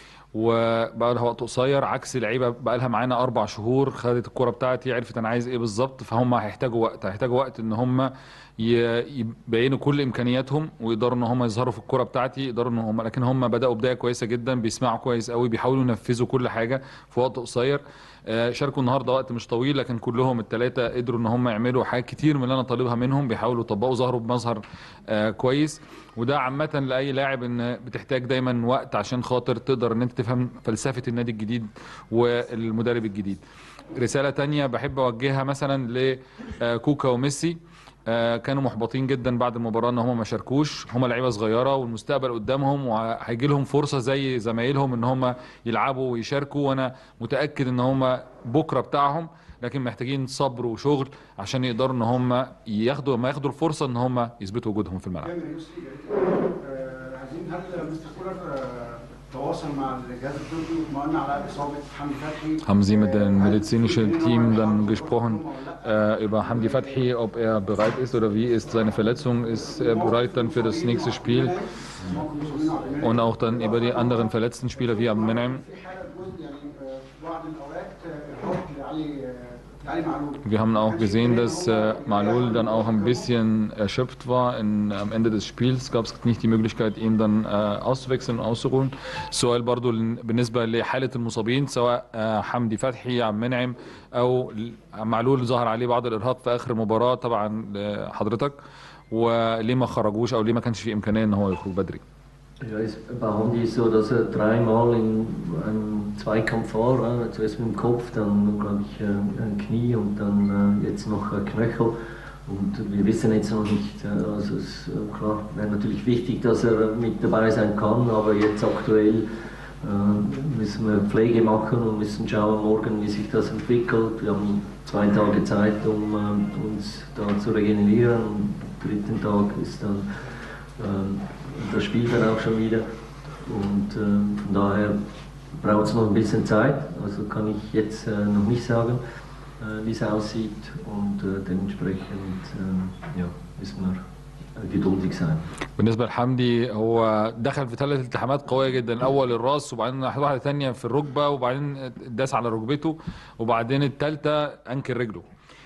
وبقى لها وقت قصير عكس لعيبه بقى لها معانا اربع شهور خدت الكوره بتاعتي عرفت انا عايز ايه بالظبط فهم هيحتاجوا وقت هيحتاجوا وقت ان هم ي- يبينوا كل امكانياتهم ويقدروا ان هم يظهروا في الكوره بتاعتي يقدروا ان هم لكن هم بداوا بدايه كويسه جدا بيسمعوا كويس قوي بيحاولوا ينفذوا كل حاجه في وقت قصير آه، شاركوا النهارده وقت مش طويل لكن كلهم الثلاثه قدروا ان هم يعملوا حاجات كتير من اللي انا طالبها منهم بيحاولوا يطبقوا ظهروا بمظهر آه، كويس وده عامه لاي لاعب ان بتحتاج دايما وقت عشان خاطر تقدر ان انت تفهم فلسفه النادي الجديد والمدرب الجديد رساله تانية بحب اوجهها مثلا لكوكا وميسي آه، كانوا محبطين جدا بعد المباراه ان هم ما شاركوش هم لعيبه صغيره والمستقبل قدامهم وهيجي لهم فرصه زي زمايلهم ان هم يلعبوا ويشاركوا وانا متاكد ان هم بكره بتاعهم لكن محتاجين صبر وشغل عشان يقدروا ان هم ياخدوا ما ياخدوا الفرصه ان هم يثبتوا وجودهم في الملعب كامل يوسفي آه، عايزين هل مستر كولر آه، تواصل مع الجهاز الطبي واطمأن على اصابه حمدي فتحي Haben Sie mit آه، dem هل medizinischen ممكن Team إن هو dann يلعب gesprochen ولا لأ؟ äh, über Hamdi Fathi, ob er bereit ist oder wie ist seine Verletzung? Ist er bereit dann für das nächste Spiel? موقف مصابين عبد المنعم. Und auch dann über die anderen verletzten Spieler wie Abd Menem. في حاله جزء يعني آه، في بعض الاوقات آه، ارهاق لعلي آه، لعلي معلول Wir haben auch gesehen, dass äh, Malul dann auch ein bisschen erschöpft war. In, am Ende des Spiels gab es nicht die Möglichkeit, ihn dann äh, auszuwechseln und auszuruhen. السؤال برضو بالنسبة لحالة المصابين سواء آه، حمدي فتحي عم منعم أو معلول ظهر عليه بعض الإرهاق في آخر مباراة طبعا لحضرتك وليه ما خرجوش أو ليه ما كانش في إمكانية إن هو يخرج بدري. Ja, es, bei Hamdi ist so, dass er dreimal in einem Zweikampf war. Äh, zuerst mit dem Kopf, dann glaube ich äh, ein Knie und dann äh, jetzt noch ein Knöchel. Und wir wissen jetzt noch nicht, äh, also es äh, klar wäre natürlich wichtig, dass er mit dabei sein kann, aber jetzt aktuell äh, müssen wir Pflege machen und müssen schauen morgen, wie sich das entwickelt. Wir haben zwei Tage Zeit, um äh, uns da zu regenerieren. Und am dritten Tag ist dann ähm, das Spiel dann auch schon wieder. Und ähm, von daher braucht es noch ein bisschen Zeit. Also kann ich jetzt äh, noch nicht sagen, äh, wie es aussieht. Und äh, dementsprechend äh, ja, müssen wir äh, geduldig sein. بالنسبه لحمدي هو دخل في ثلاث التحامات قويه جدا الاول الراس وبعدين واحده ثانيه في الركبه وبعدين داس على ركبته وبعدين الثالثه انكل رجله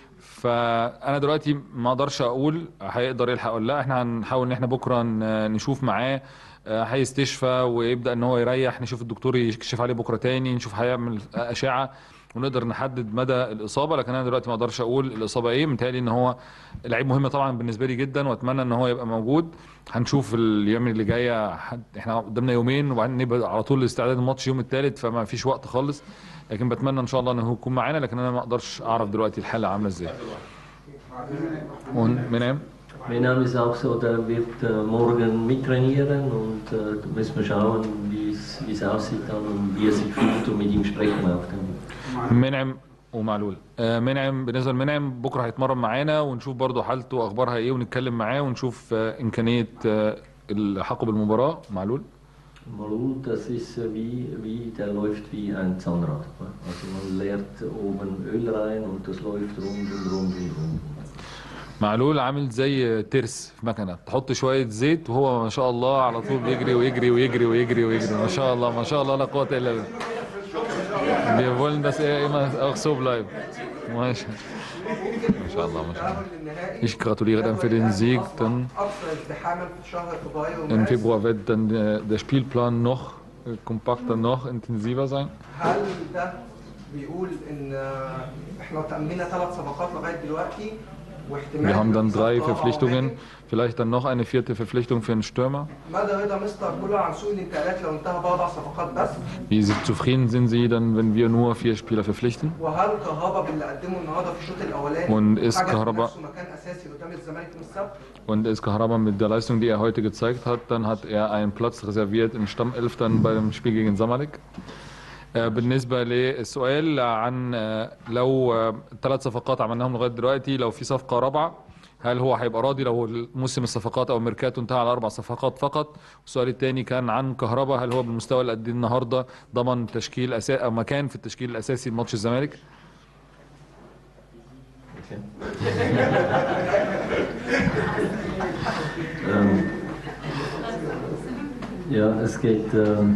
فانا دلوقتي ما اقدرش اقول هيقدر يلحق ولا لا احنا هنحاول ان احنا بكره ن- نشوف معاه آه، هيستشفى ويبدا ان هو يريح نشوف الدكتور يكشف عليه بكره تاني نشوف هيعمل اشعه ونقدر نحدد مدى الاصابه لكن انا دلوقتي ما اقدرش اقول الاصابه ايه متهيألي ان هو لعيب مهم طبعا بالنسبه لي جدا واتمنى ان هو يبقى موجود هنشوف الايام اللي جايه حد- احنا قدامنا يومين وبعدين نبقى على طول استعداد الماتش يوم الثالث فما فيش وقت خالص لكن بتمنى ان شاء الله ان هو يكون معانا لكن انا ما اقدرش اعرف دلوقتي الحاله عامله ازاي وننام Menam ist auch so, der wird äh, morgen mittrainieren und äh, da müssen wir schauen, wie es wie es aussieht dann und wie er sich fühlt und mit ihm sprechen auch dann. منعم ومعلول آه، منعم بالنسبه لمنعم بكره هيتمرن معانا ونشوف برضه حالته اخبارها ايه ونتكلم معاه ونشوف آه، امكانيه آه، الحقه بالمباراه معلول Malul, das ist äh, wie, wie, der läuft wie ein Zahnrad. ne? Also man leert oben Öl rein und das läuft rund und rund und rund. معلول عامل زي ترس في مكنه تحط شويه زيت وهو ما شاء الله على طول بيجري ويجري ويجري ويجري ويجري ما شاء الله ما شاء الله لا قوه الا بالله Wir wollen, dass er immer auch so bleibt. ما شاء ما شاء الله ما شاء الله. Ich gratuliere dann für den Sieg. Dann أكثر ازدحاما في شهر فبراير im ومارس Februar wird dann der, der Spielplan noch äh, kompakter, noch intensiver sein. هل ده بيقول ان احنا تأمينا ثلاث صفقات لغايه دلوقتي واحتمال Wir haben dann drei صفقة Verpflichtungen, مهاجم. vielleicht dann noch eine vierte Verpflichtung für einen Stürmer. مدى رضا مستر كولر عن سوق الانتقالات لو انتهى باربع صفقات بس Wie sie- zufrieden sind Sie dann, wenn wir nur vier Spieler verpflichten? وهل كهربا باللي قدمه النهارده في الشوط الاولاني Und ist حجز كهربا- لنفسه مكان اساسي قدام الزمالك يوم السبت Und ist Kaharaba mit der Leistung, die er heute gezeigt hat, dann hat er einen Platz reserviert im Stammelf dann beim Spiel gegen Zamalek. آه، بالنسبة للسؤال عن آه، لو آه، ثلاث صفقات عملناهم لغاية دلوقتي لو في صفقة رابعة هل هو هيبقى راضي لو موسم الصفقات او الميركاتو انتهى على اربع صفقات فقط والسؤال الثاني كان عن كهربا هل هو بالمستوى اللي قد النهارده ضمن تشكيل اساسي او مكان في التشكيل الاساسي لماتش الزمالك Ähm, ja, es geht. Ähm,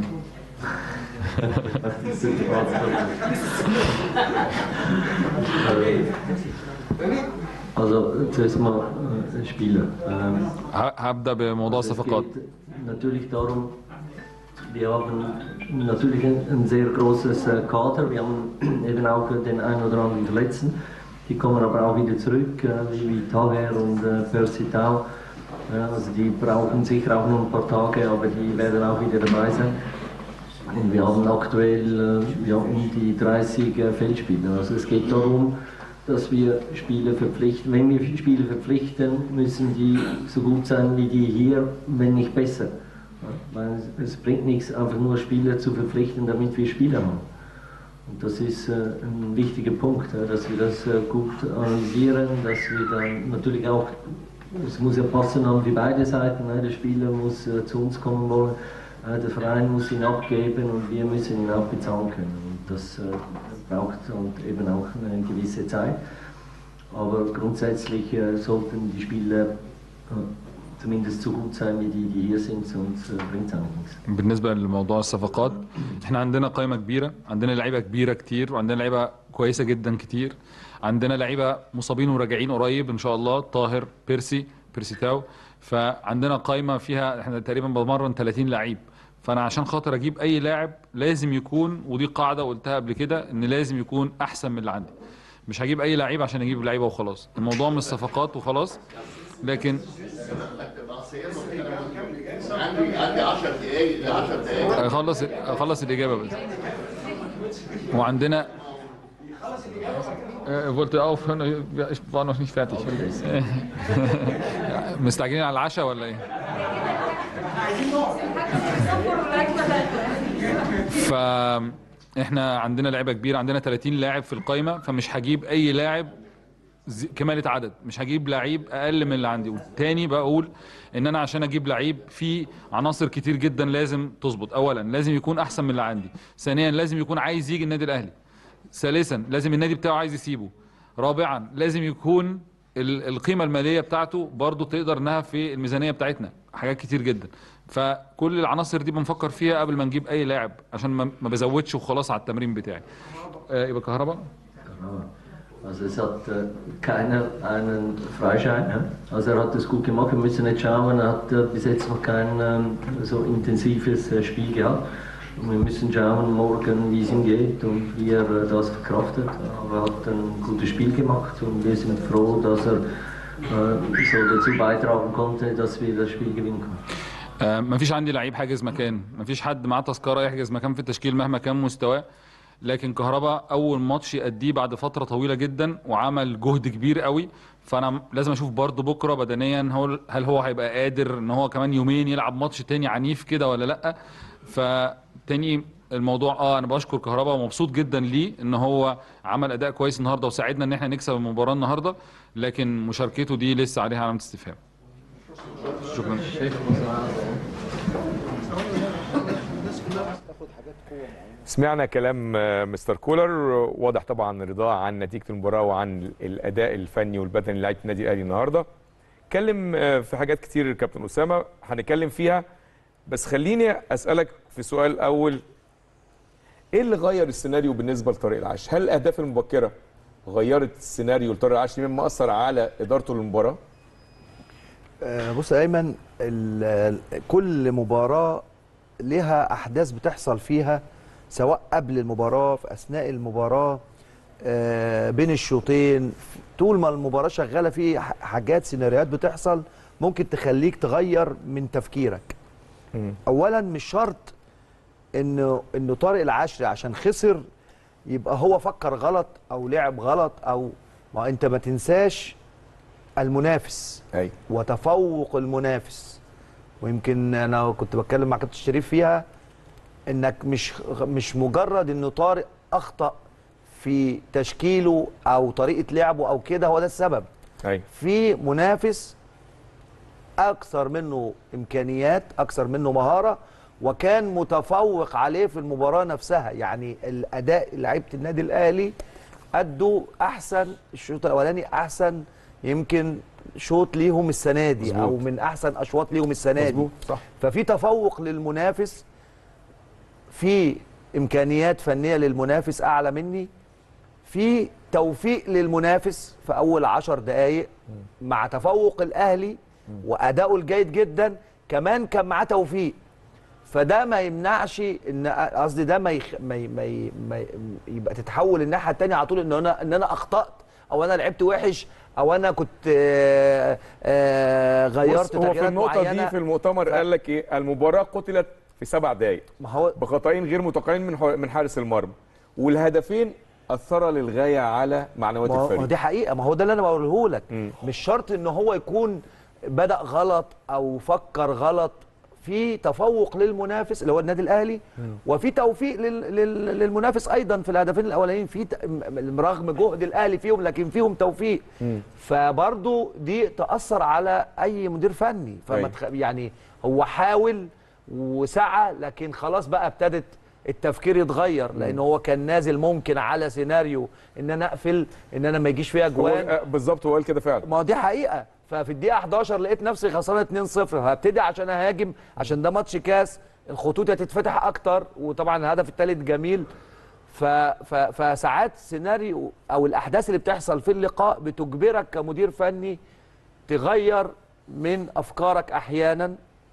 das sind die Äh, also zuerst mal äh, Spieler. Ähm, ه- هبدا بموضوع also es الصفقات geht natürlich darum, wir haben natürlich ein, ein sehr großes äh, Kader. Wir haben eben auch den einen oder anderen Verletzten. Die kommen aber auch wieder zurück, äh, wie, wie Taher und äh, Percy Tau. Ja, also die brauchen sicher auch noch ein paar Tage, aber die werden auch wieder dabei sein. Und wir haben aktuell äh, ja, um die 30 äh, Feldspieler. Also es geht darum, dass wir Spieler verpflichten. Wenn wir Spieler verpflichten, müssen die so gut sein wie die hier, wenn nicht besser. Ja, weil es, es bringt nichts, einfach nur Spieler zu verpflichten, damit wir Spieler haben. Und das ist äh, ein wichtiger Punkt, ja, dass wir das äh, gut analysieren, dass wir dann natürlich auch, es muss ja passen haben für beide Seiten. Ne? Der Spieler muss äh, zu uns kommen wollen, äh, der Verein muss ihn abgeben und wir müssen ihn auch bezahlen können. Und das äh, braucht und eben auch eine gewisse Zeit. Aber grundsätzlich äh, sollten die Spieler äh, zumindest so gut sein wie die, die hier sind, sonst äh, bringt es eigentlich nichts. بالنسبه لموضوع الصفقات احنا عندنا قائمه كبيره عندنا لعيبه كبيره كتير وعندنا لعيبه كويسه جدا كتير عندنا لعيبه مصابين وراجعين قريب ان شاء الله طاهر بيرسي بيرسي تاو فعندنا قائمه فيها احنا تقريبا بمرن 30 لعيب فانا عشان خاطر اجيب اي لاعب لازم يكون ودي قاعده قلتها قبل كده ان لازم يكون احسن من اللي عندي مش هجيب اي لعيب عشان اجيب لعيبه وخلاص الموضوع مش صفقات وخلاص لكن عندي عندي 10 دقايق 10 دقايق اخلص اخلص الاجابه بس وعندنا Äh, wollte aufhören, Ja, ich war noch nicht fertig. مستعجلين على العشاء ولا ايه؟ فاحنا عندنا لعيبه كبيره عندنا 30 لاعب في القايمه فمش هجيب اي لاعب زي- كمالة عدد مش هجيب لعيب اقل من اللي عندي والتاني بقول ان انا عشان اجيب لعيب في عناصر كتير جدا لازم تظبط اولا لازم يكون احسن من اللي عندي ثانيا لازم يكون عايز يجي النادي الاهلي ثالثا لازم النادي بتاعه عايز يسيبه رابعا لازم يكون ال- القيمه الماليه بتاعته برضو تقدر انها في الميزانيه بتاعتنا حاجات كتير جدا فكل العناصر دي بنفكر فيها قبل ما نجيب اي لاعب عشان ما ما بزودش وخلاص على التمرين بتاعي آه، يبقى كهرباء Also es hat äh, keiner einen Freischein. Ja? Also er hat das gut gemacht. Wir müssen nicht schauen, er hat äh, bis jetzt noch kein ähm, so intensives äh, Spiel gehabt. Und wir müssen schauen morgen, wie es ihm geht und wie er äh, das verkraftet. Aber er hat ein gutes Spiel gemacht und wir sind froh, dass er äh, so dazu beitragen konnte, dass wir das Spiel gewinnen konnten. آه، مفيش عندي لعيب حاجز مكان مفيش حد معاه تذكره يحجز مكان في التشكيل مهما كان مستواه لكن كهربا اول ماتش يأديه بعد فتره طويله جدا وعمل جهد كبير قوي فانا لازم اشوف برضه بكره بدنيا هو هل هو هيبقى قادر ان هو كمان يومين يلعب ماتش تاني عنيف كده ولا لا فتاني الموضوع اه انا بشكر كهربا ومبسوط جدا ليه ان هو عمل اداء كويس النهارده وساعدنا ان احنا نكسب المباراه النهارده لكن مشاركته دي لسه عليها علامه استفهام شكرا سمعنا كلام آه، مستر كولر واضح طبعا رضاه عن نتيجه المباراه وعن الاداء الفني والبدني لعيبه النادي الاهلي النهارده اتكلم آه، في حاجات كتير كابتن اسامه هنتكلم فيها بس خليني اسالك في سؤال اول ايه اللي غير السيناريو بالنسبه لطارق العاش هل الاهداف المبكره غيرت السيناريو لطارق العاش مما اثر على ادارته للمباراه آه، بص يا ايمن ال- كل مباراه لها احداث بتحصل فيها سواء قبل المباراه في اثناء المباراه آه، بين الشوطين طول ما المباراه شغاله في ح- حاجات سيناريوهات بتحصل ممكن تخليك تغير من تفكيرك اولا مش شرط انه انه طارق العشري عشان خسر يبقى هو فكر غلط او لعب غلط او ما انت ما تنساش المنافس ايوه وتفوق المنافس ويمكن انا كنت بتكلم مع كابتن شريف فيها انك مش مش مجرد انه طارق اخطا في تشكيله او طريقه لعبه او كده هو ده السبب ايوه في منافس اكثر منه امكانيات اكثر منه مهاره وكان متفوق عليه في المباراه نفسها يعني الاداء لعيبه النادي الاهلي ادوا احسن الشوط الاولاني احسن يمكن شوط ليهم السنه دي مظبوط. او من احسن اشواط ليهم السنه دي مظبوط صح ففي تفوق للمنافس في امكانيات فنيه للمنافس اعلى مني في توفيق للمنافس في اول عشر دقائق مع تفوق الاهلي واداؤه الجيد جدا كمان كان معاه توفيق فده ما يمنعش ان قصدي ده ما, يخ... ما, ي... ما, ي... ما ي... يبقى تتحول الناحيه الثانيه على طول ان انا ان انا اخطات او انا لعبت وحش او انا كنت آه، آه، غيرت بص، هو في تغييرات النقطة معينه دي في المؤتمر قال لك ايه المباراة قتلت في سبع دقايق ما هو بخطأين غير متوقعين من حو- من حارس المرمى والهدفين أثر للغاية على معنويات ما هو- ما الفريق دي حقيقه ما هو ده اللي انا بقوله لك مم. مش شرط ان هو يكون بدا غلط او فكر غلط في تفوق للمنافس اللي هو النادي الاهلي وفي توفيق لل... لل... للمنافس ايضا في الهدفين الاولانيين في ت... م- رغم جهد الاهلي فيهم لكن فيهم توفيق فبرضو دي تاثر على اي مدير فني فما أيوة. تخ... يعني هو حاول وسعى لكن خلاص بقى ابتدت التفكير يتغير لان هو كان نازل ممكن على سيناريو ان انا اقفل ان انا ما يجيش فيها هو جوان آه، بالظبط هو قال كده فعلا ما هو دي حقيقه ففي الدقيقه 11 لقيت نفسي خسران 2-0 هبتدي عشان اهاجم عشان ده ماتش كاس الخطوط هتتفتح اكتر وطبعا الهدف الثالث جميل ف... ف... فساعات سيناريو او الاحداث اللي بتحصل في اللقاء بتجبرك كمدير فني تغير من افكارك احيانا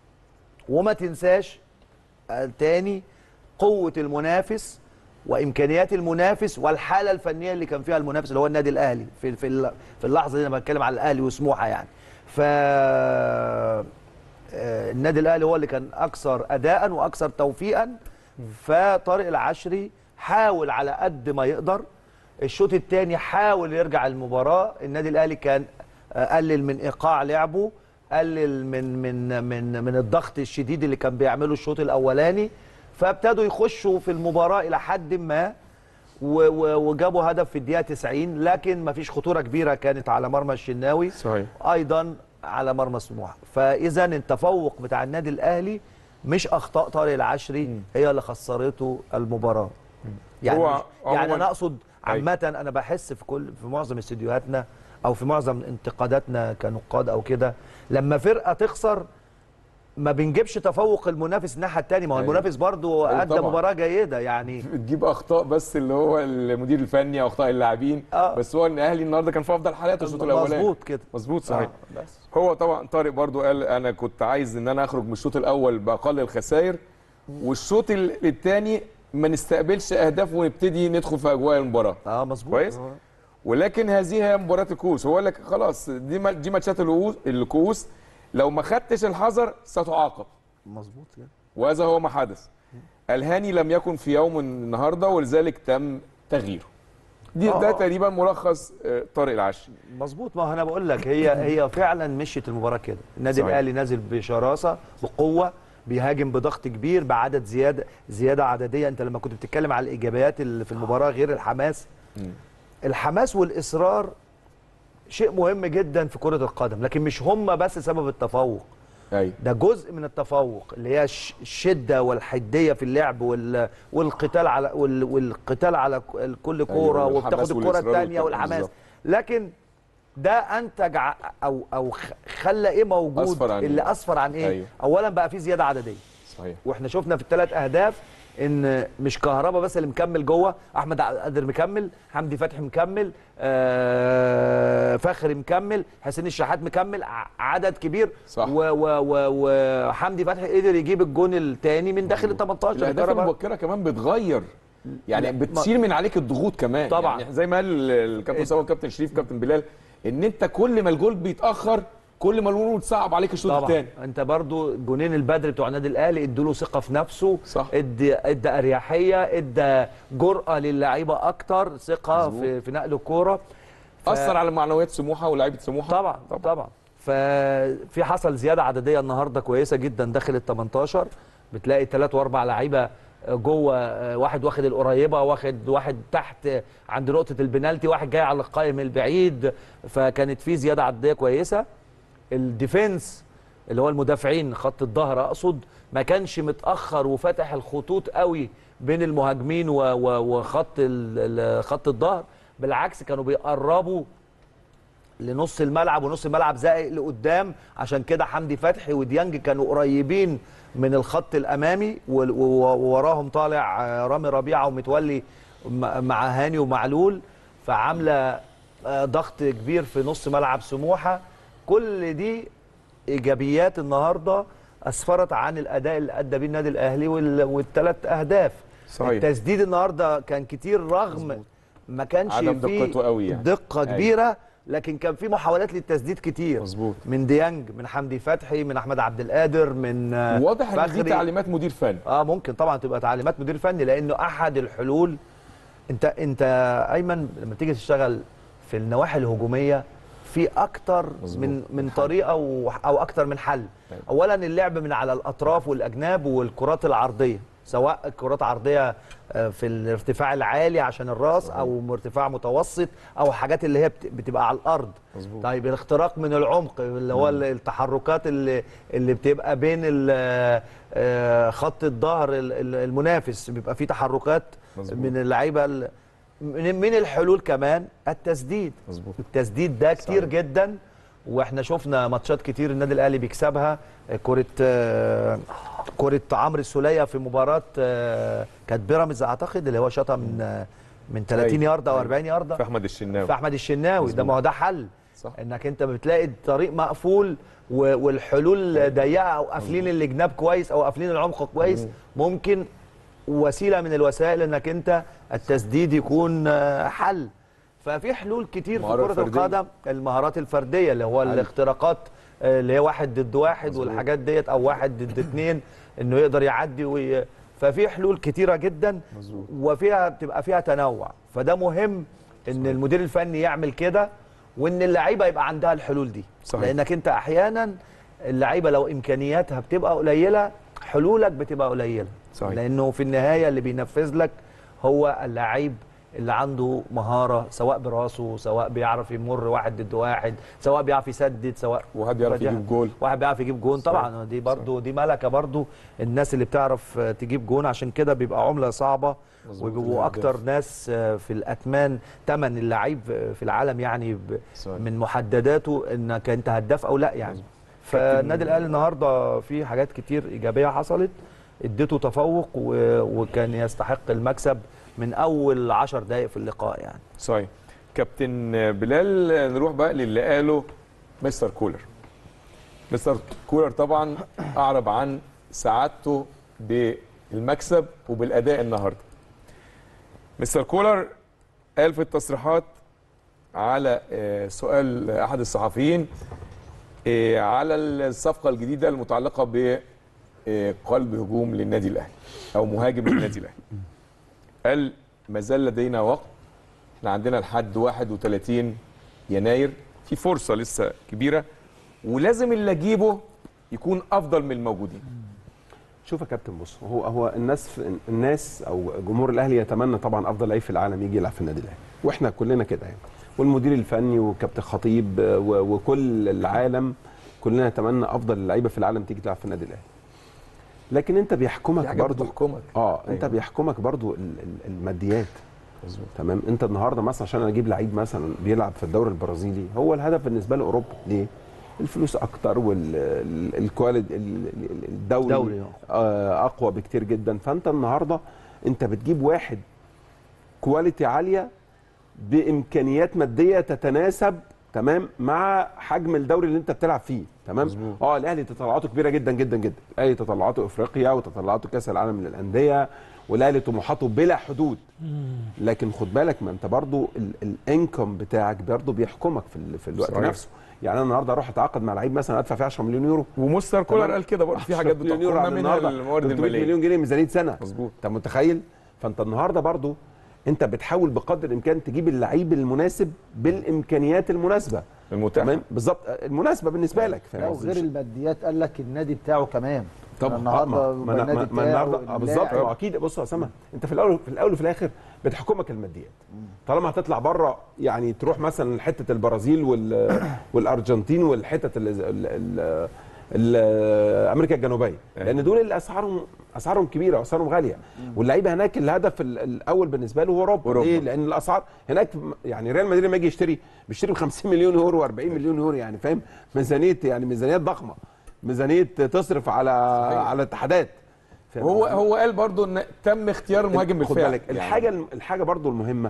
وما تنساش آه، تاني قوه المنافس وامكانيات المنافس والحاله الفنيه اللي كان فيها المنافس اللي هو النادي الاهلي في في ال- في اللحظه دي انا بتكلم على الاهلي وسموحه يعني ف آه، النادي الاهلي هو اللي كان اكثر اداء واكثر توفيقا فطارق العشري حاول على قد ما يقدر الشوط الثاني حاول يرجع المباراه النادي الاهلي كان آه، قلل من ايقاع لعبه قلل من من من من الضغط الشديد اللي كان بيعمله الشوط الاولاني فابتدوا يخشوا في المباراه الى حد ما و- و- وجابوا هدف في الدقيقه 90 لكن ما فيش خطوره كبيره كانت على مرمى الشناوي صحيح ايضا على مرمى سموحه فاذا التفوق بتاع النادي الاهلي مش اخطاء طارق العشري هي اللي خسرته المباراه يعني هو مش يعني عموماً- انا اقصد أيوة. عامه انا بحس في كل في معظم استديوهاتنا او في معظم انتقاداتنا كنقاد او كده لما فرقه تخسر ما بنجيبش تفوق المنافس الناحيه الثانيه ما هو أيوة. المنافس برضه أيوة ادى طبعاً. مباراه جيده يعني بتجيب اخطاء بس اللي هو المدير الفني او اخطاء اللاعبين آه. بس هو الاهلي النهارده كان في افضل حالاته الشوط الاولاني مظبوط كده مظبوط صحيح آه، بس هو طبعا طارق برضو قال انا كنت عايز ان انا اخرج من الشوط الاول باقل الخسائر والشوط الثاني ما نستقبلش اهداف ونبتدي ندخل في اجواء المباراه اه مظبوط كويس آه. ولكن هذه هي مباراه الكؤوس هو قال لك خلاص دي ما- دي ماتشات الكؤوس- الكؤوس لو ما خدتش الحذر ستعاقب مظبوط كده وهذا هو ما حدث الهاني لم يكن في يوم النهارده ولذلك تم تغييره دي آه، ده آه. تقريبا ملخص آه، طارق العشري مظبوط ما هو انا بقول لك هي هي فعلا مشيت المباراه كده النادي صحيح. الاهلي نازل بشراسه بقوه بيهاجم بضغط كبير بعدد زياده زياده عدديه انت لما كنت بتتكلم على الايجابيات اللي في المباراه غير الحماس الحماس والاصرار شيء مهم جدا في كره القدم لكن مش هم بس سبب التفوق ايوه ده جزء من التفوق اللي هي الش- الشده والحديه في اللعب وال... والقتال على وال... والقتال على ك- كل كوره والحماس وبتاخد الكره والإصرار الثانيه والكلام والحماس بالظبط. لكن ده انتج ع- او او خ- خلى ايه موجود أسفر عن اللي إيه؟ اسفر عن ايه أيوه. اولا بقى في زياده عدديه صحيح واحنا شفنا في الثلاث اهداف ان مش كهربا بس اللي مكمل جوه احمد قادر مكمل حمدي فتحي مكمل آه فخري مكمل حسين الشحات مكمل ع- عدد كبير صح. و- و- و- وحمدي فتحي قدر يجيب الجون الثاني من داخل ال 18 الاهداف كهربا المبكره كمان بتغير يعني لا، بتشيل من عليك الضغوط كمان طبعاً. يعني زي ما قال الكابتن اسامه والكابتن شريف كابتن بلال ان انت كل ما الجول بيتاخر كل ما الامور تصعب عليك الشوط طبعا الثاني انت برضو جونين البدري بتوع النادي الاهلي ادوا له ثقه في نفسه صح. ادى ادى اريحيه ادى جرأه للعيبه اكتر ثقه مظبوط. في, في نقل الكوره ف- اثر على معنويات سموحه ولاعيبه سموحه طبعا طبعا, طبعا. ففي حصل زياده عدديه النهارده كويسه جدا داخل ال 18 بتلاقي ثلاث واربع لعيبه جوه واحد واخد القريبه واخد واحد تحت عند نقطه البنالتي واحد جاي على القائم البعيد فكانت في زياده عدديه كويسه الديفنس اللي هو المدافعين خط الظهر اقصد ما كانش متاخر وفتح الخطوط قوي بين المهاجمين و- و- وخط ال- ال- خط الظهر بالعكس كانوا بيقربوا لنص الملعب ونص الملعب زائق لقدام عشان كده حمدي فتحي وديانج كانوا قريبين من الخط الامامي وال- و- ووراهم طالع آه، رامي ربيعه ومتولي م- مع هاني ومعلول فعامله آه، ضغط كبير في نص ملعب سموحه كل دي ايجابيات النهارده اسفرت عن الاداء اللي ادى بيه النادي الاهلي والثلاث اهداف صحيح. التسديد النهارده كان كتير رغم ما كانش عدم فيه دقته قوي يعني. دقه أيوة. كبيره لكن كان في محاولات للتسديد كتير مظبوط من ديانج من حمدي فتحي من احمد عبد القادر من آه، واضح ان دي فخري. تعليمات مدير فني اه ممكن طبعا تبقى تعليمات مدير فني لانه احد الحلول انت انت ايمن لما تيجي تشتغل في النواحي الهجوميه في اكتر مظبوط. من من طريقه و- او اكتر من حل أيوة. اولا اللعب من على الاطراف والاجناب والكرات العرضيه سواء كرات عرضيه آه، في الارتفاع العالي عشان الراس او ارتفاع متوسط او حاجات اللي هي بت- بتبقى على الارض مظبوط. طيب الاختراق من العمق اللي هو التحركات اللي اللي بتبقى بين ال- آه، خط الظهر ال- ال- المنافس بيبقى فيه تحركات مظبوط. من اللعيبه ال- من من الحلول كمان التسديد مظبوط التسديد ده كتير صحيح. جدا واحنا شفنا ماتشات كتير النادي الاهلي بيكسبها كره آه، كره عمرو السوليه في مباراه آه، كانت بيراميدز اعتقد اللي هو شاطها من آه، من 30 أيوة. يارده او أيوة. 40 يارده في احمد الشناوي في احمد الشناوي ده مظبوط. ما هو ده حل صح انك انت بتلاقي الطريق مقفول و- والحلول ضيقه او قافلين الجناب كويس او قافلين العمق كويس ممكن وسيله من الوسائل انك انت التسديد يكون آه، حل ففي حلول كتير في مهارة كره فردية. القدم المهارات الفرديه اللي هو الاختراقات آه، اللي هي واحد ضد واحد مظبوط. والحاجات ديت او واحد ضد اتنين انه يقدر يعدي وي... ففي حلول كتيره جدا مظبوط وفيها بتبقى فيها تنوع فده مهم ان المدير الفني يعمل كده وان اللعيبه يبقى عندها الحلول دي صحيح. لانك انت احيانا اللعيبه لو امكانياتها بتبقى قليله حلولك بتبقى قليله صحيح. لانه في النهايه اللي بينفذ لك هو اللعيب اللي عنده مهاره سواء براسه سواء بيعرف يمر واحد ضد واحد سواء بيعرف يسدد سواء واحد بيعرف فدي- يجيب جول واحد بيعرف يجيب جون صحيح. طبعا دي برضو دي ملكه برضو الناس اللي بتعرف آه، تجيب جون عشان كده بيبقى عمله صعبه مظبوط. وبيبقوا الأهداف. اكتر ناس آه، في الاثمان ثمن اللعيب في العالم يعني ب- صحيح. من محدداته انك انت هداف او لا يعني فالنادي الاهلي النهارده في حاجات كتير ايجابيه حصلت اديته تفوق و- وكان يستحق المكسب من اول عشر دقائق في اللقاء يعني صحيح كابتن بلال نروح بقى للي قاله مستر كولر مستر كولر طبعا اعرب عن سعادته بالمكسب وبالاداء النهارده مستر كولر قال في التصريحات على آه، سؤال احد الصحفيين آه، على الصفقه الجديده المتعلقه بقلب هجوم للنادي الاهلي او مهاجم للنادي الاهلي قال ما زال لدينا وقت احنا عندنا لحد 31 يناير في فرصه لسه كبيره ولازم اللي اجيبه يكون افضل من الموجودين شوف يا كابتن بص هو هو الناس في الناس او جمهور الاهلي يتمنى طبعا افضل لعيب في العالم يجي يلعب في النادي الاهلي واحنا كلنا كده يعني والمدير الفني وكابتن خطيب آه، و- وكل العالم كلنا نتمنى افضل اللعيبه في العالم تيجي تلعب في النادي الاهلي لكن انت في بيحكمك حاجات برضو بتحكمك اه انت أيوة. بيحكمك برضو ال- ال- الماديات مظبوط تمام انت النهارده مثلا عشان انا اجيب لعيب مثلا بيلعب في الدوري البرازيلي هو الهدف بالنسبه له اوروبا ليه؟ الفلوس اكتر والكواليتي الدوري دوري، آه، اقوى بكتير جدا فانت النهارده انت بتجيب واحد كواليتي عاليه بامكانيات ماديه تتناسب تمام مع حجم الدوري اللي انت بتلعب فيه تمام مظبوط. اه الاهلي تطلعاته كبيره جدا جدا جدا الاهلي تطلعاته افريقيا وتطلعاته كاس العالم للانديه والاهلي طموحاته بلا حدود لكن خد بالك ما انت برضو الانكم بتاعك برضو بيحكمك في ال- في الوقت صحيح. نفسه يعني انا النهارده اروح اتعاقد مع لعيب مثلا ادفع فيه 10 مليون يورو ومستر كولر تمام؟ قال كده برضه في 10 حاجات مليون يورو بتحكمنا عن منها النهارده الموارد 300 الماليه مليون جنيه ميزانيه سنه مظبوط انت متخيل فانت النهارده برضو انت بتحاول بقدر الامكان تجيب اللعيب المناسب بالامكانيات المناسبه المتاحه تمام بالظبط المناسبه بالنسبه لك لا فاهم وغير قصدي؟ الماديات قال لك النادي بتاعه كمان طب النهارده ما- يبقى ما أنا- النادي ما- ما بتاعه النهارده آه بالظبط اللاعب. ما اكيد بص يا اسامه انت في الاول في الاول وفي الاخر بتحكمك الماديات طالما هتطلع بره يعني تروح مثلا حته البرازيل وال والارجنتين والحتت ال- ال- ال- ال- امريكا الجنوبيه لان دول اللي اسعارهم اسعارهم كبيره واسعارهم غاليه واللعيبه هناك الهدف ال- الاول بالنسبه له هو اوروبا أوروبا. ليه؟ لان الاسعار هناك يعني ريال مدريد لما يجي يشتري بيشتري ب 50 مليون يورو و40 مليون يورو يعني فاهم ميزانيه يعني ميزانيات ضخمه ميزانيه تصرف على على اتحادات فاهم هو قصدي؟ هو قال برضه ان تم اختيار المهاجم خد بالفعل بالك الحاجه الحاجه برضو المهمه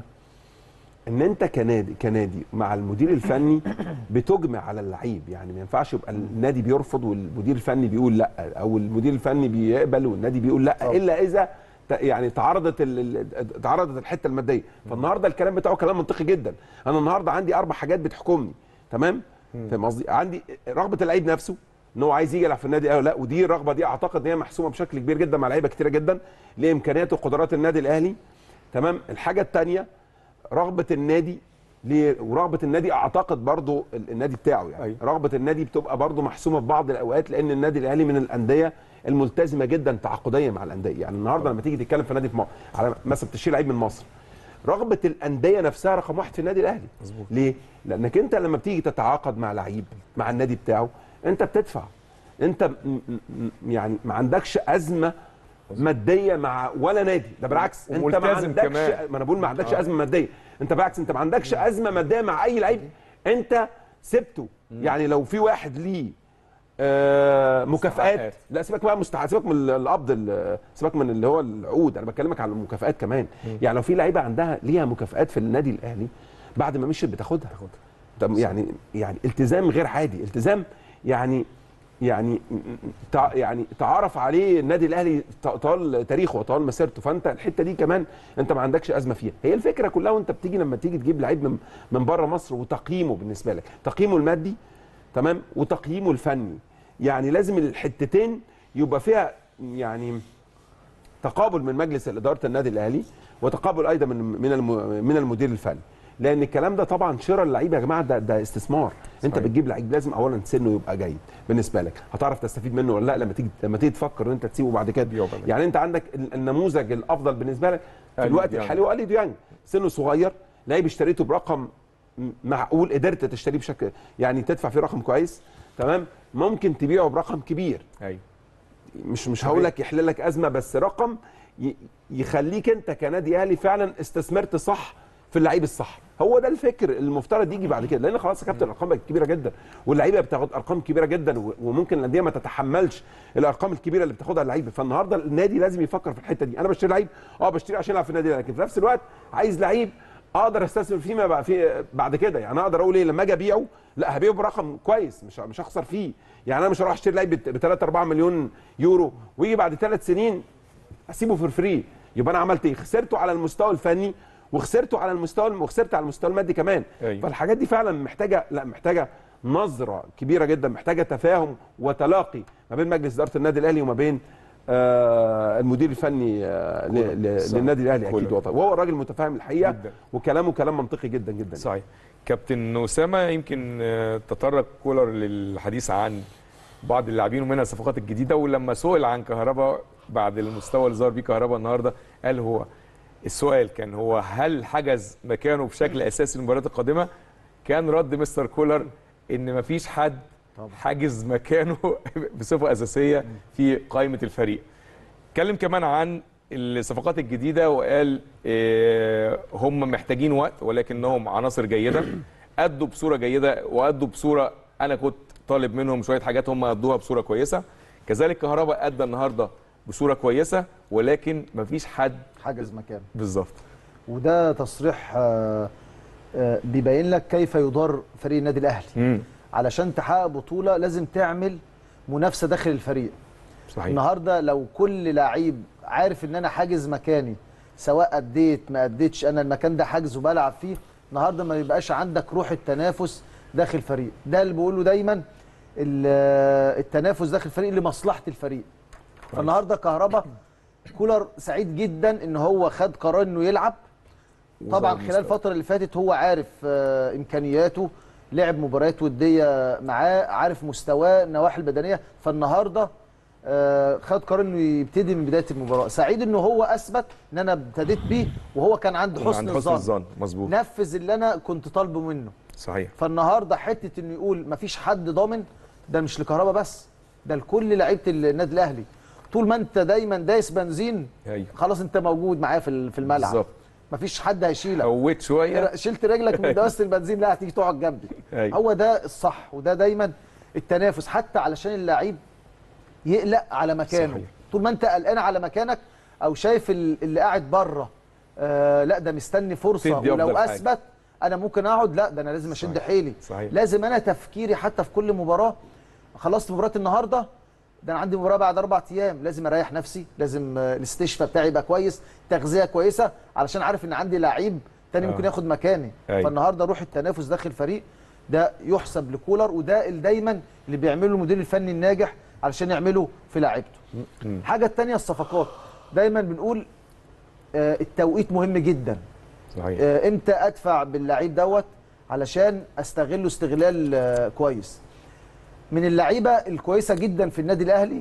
ان انت كنادي كنادي مع المدير الفني بتجمع على اللعيب يعني ما ينفعش يبقى النادي بيرفض والمدير الفني بيقول لا او المدير الفني بيقبل والنادي بيقول لا الا اذا ت- يعني تعرضت ال- ال- تعرضت الحته الماديه فالنهارده الكلام بتاعه كلام منطقي جدا انا النهارده عندي اربع حاجات بتحكمني تمام فاهم قصدي عندي رغبه اللعيب نفسه ان هو عايز يجي يلعب في النادي الاهلي لا ودي الرغبه دي اعتقد ان هي محسومه بشكل كبير جدا مع لعيبه كتيره جدا لامكانيات وقدرات النادي الاهلي تمام الحاجه الثانيه رغبه النادي ليه ورغبه النادي اعتقد برضو ال- النادي بتاعه يعني أيوة. رغبه النادي بتبقى برضو محسومه في بعض الاوقات لان النادي الاهلي من الانديه الملتزمه جدا تعاقديا مع الانديه يعني النهارده لما تيجي تتكلم في نادي في مصر على مثلا تشتري لعيب من مصر رغبه الانديه نفسها رقم واحد في النادي الاهلي مظبوط. ليه لانك انت لما بتيجي تتعاقد مع لعيب مع النادي بتاعه انت بتدفع انت م- م- يعني ما عندكش ازمه ماديه مع ولا نادي ده بالعكس انت ما وملتزم عندكش كمان. ما انا بقول ما عندكش آه. ازمه ماديه انت بالعكس انت ما عندكش ازمه ماديه مع اي لعيب انت سبته يعني لو في واحد ليه آه مكافآت مستحقات. لا سيبك بقى مستحق سيبك من القبض ال- سيبك من اللي هو العقود انا بكلمك على المكافآت كمان يعني لو في لعيبه عندها ليها مكافآت في النادي الاهلي بعد ما مشيت بتاخدها طب يعني يعني التزام غير عادي التزام يعني يعني تع يعني تعرف عليه النادي الاهلي ط- طال تاريخه وطال مسيرته فانت الحته دي كمان انت ما عندكش ازمه فيها هي الفكره كلها وانت بتيجي لما تيجي تجيب لعيب من من بره مصر وتقييمه بالنسبه لك تقييمه المادي تمام وتقييمه الفني يعني لازم الحتتين يبقى فيها يعني تقابل من مجلس اداره النادي الاهلي وتقابل ايضا من من الم- من المدير الفني لان الكلام ده طبعا شراء اللعيبه يا جماعه ده ده استثمار صحيح. انت بتجيب لعيب لازم اولا سنه يبقى جيد بالنسبه لك هتعرف تستفيد منه ولا لا لما تيجي لما تيجي تفكر ان انت تسيبه بعد كده يعني انت عندك ال- النموذج الافضل بالنسبه لك في ألي الوقت ديانج. الحالي هو الي ديانج سنه صغير لعيب اشتريته برقم م- معقول قدرت تشتريه بشكل يعني تدفع فيه رقم كويس تمام ممكن تبيعه برقم كبير ايوه مش مش هقول لك يحل لك ازمه بس رقم ي- يخليك انت كنادي اهلي فعلا استثمرت صح في اللعيب الصح هو ده الفكر المفترض يجي بعد كده لان خلاص يا كابتن الارقام بقت كبيره جدا واللعيبه بتاخد ارقام كبيره جدا و- وممكن الانديه ما تتحملش الارقام الكبيره اللي بتاخدها اللعيبه فالنهارده النادي لازم يفكر في الحته دي انا بشتري لعيب اه بشتري عشان يلعب في النادي لكن في نفس الوقت عايز لعيب اقدر استثمر فيه ما بقى فيه بعد كده يعني اقدر اقول ايه لما اجي ابيعه لا هبيعه برقم كويس مش مش هخسر فيه يعني انا مش هروح اشتري لعيب ب 3 4 مليون يورو ويجي بعد ثلاث سنين اسيبه فور فري يبقى انا عملت ايه خسرته على المستوى الفني وخسرته على المستوى وخسرت على المستوى المادي كمان أيوة. فالحاجات دي فعلا محتاجه لا محتاجه نظره كبيره جدا محتاجه تفاهم وتلاقي ما بين مجلس اداره النادي الاهلي وما بين آه المدير الفني آه ل- ل- صح. للنادي الاهلي اكيد كولر. وط- وهو راجل متفاهم الحقيقه جدا. وكلامه كلام منطقي جدا جدا صحيح كابتن اسامه يمكن آه، تطرق كولر للحديث عن بعض اللاعبين ومنها الصفقات الجديده ولما سئل عن كهربا بعد المستوى اللي ظهر بيه كهربا النهارده قال هو السؤال كان هو هل حجز مكانه بشكل اساسي للمباريات القادمه كان رد مستر كولر ان مفيش حد حاجز مكانه بصفه اساسيه في قائمه الفريق اتكلم كمان عن الصفقات الجديده وقال آه، هم محتاجين وقت ولكنهم عناصر جيده ادوا بصوره جيده وادوا بصوره انا كنت طالب منهم شويه حاجات هم ادوها بصوره كويسه كذلك كهربا ادى النهارده بصوره كويسه ولكن مفيش حد حجز مكانه بالظبط وده تصريح آه، آه، بيبين لك كيف يدار فريق النادي الاهلي علشان تحقق بطوله لازم تعمل منافسه داخل الفريق صحيح النهارده لو كل لعيب عارف ان انا حاجز مكاني سواء اديت ما اديتش انا المكان ده حاجز وبلعب فيه النهارده ما يبقاش عندك روح التنافس داخل الفريق ده اللي بقوله دايما ال- التنافس داخل الفريق لمصلحه الفريق فالنهارده كهربا كولر سعيد جدا ان هو خد قرار انه يلعب طبعا وظهر خلال مستوى. الفتره اللي فاتت هو عارف آه، امكانياته لعب مباريات وديه معاه عارف مستواه النواحي البدنيه فالنهارده آه، خد قرار انه يبتدي من بدايه المباراه سعيد انه هو اثبت ان انا ابتديت بيه وهو كان عنده كان حسن عند حسن الظن الظن مظبوط نفذ اللي انا كنت طالبه منه صحيح فالنهارده حته انه يقول مفيش حد ضامن ده مش لكهربا بس ده لكل لعيبه النادي الاهلي طول ما انت دايما دايس بنزين ايوه خلاص انت موجود معايا في ال- في الملعب بالظبط مفيش حد هيشيلك قويت شويه شلت رجلك من دواسه البنزين لا هتيجي تقعد جنبي أيوة. هو ده الصح وده دايما التنافس حتى علشان اللعيب يقلق على مكانه صحيح. طول ما انت قلقان على مكانك او شايف ال- اللي قاعد بره آه لا ده مستني فرصه تدي ولو أفضل حاجة. اثبت انا ممكن اقعد لا ده انا لازم اشد صحيح. حيلي صحيح. لازم انا تفكيري حتى في كل مباراه خلصت مباراه النهارده ده انا عندي مباراه بعد اربع ايام لازم اريح نفسي لازم آه، الاستشفاء بتاعي يبقى كويس تغذيه كويسه علشان عارف ان عندي لعيب تاني آه. ممكن ياخد مكاني أيوة. فالنهارده روح التنافس داخل الفريق ده يحسب لكولر وده اللي دايما اللي بيعمله المدير الفني الناجح علشان يعمله في لاعيبته مم. الحاجه الثانيه الصفقات دايما بنقول آه، التوقيت مهم جدا صحيح آه، امتى ادفع باللعيب دوت علشان استغله استغلال آه، كويس من اللعيبه الكويسه جدا في النادي الاهلي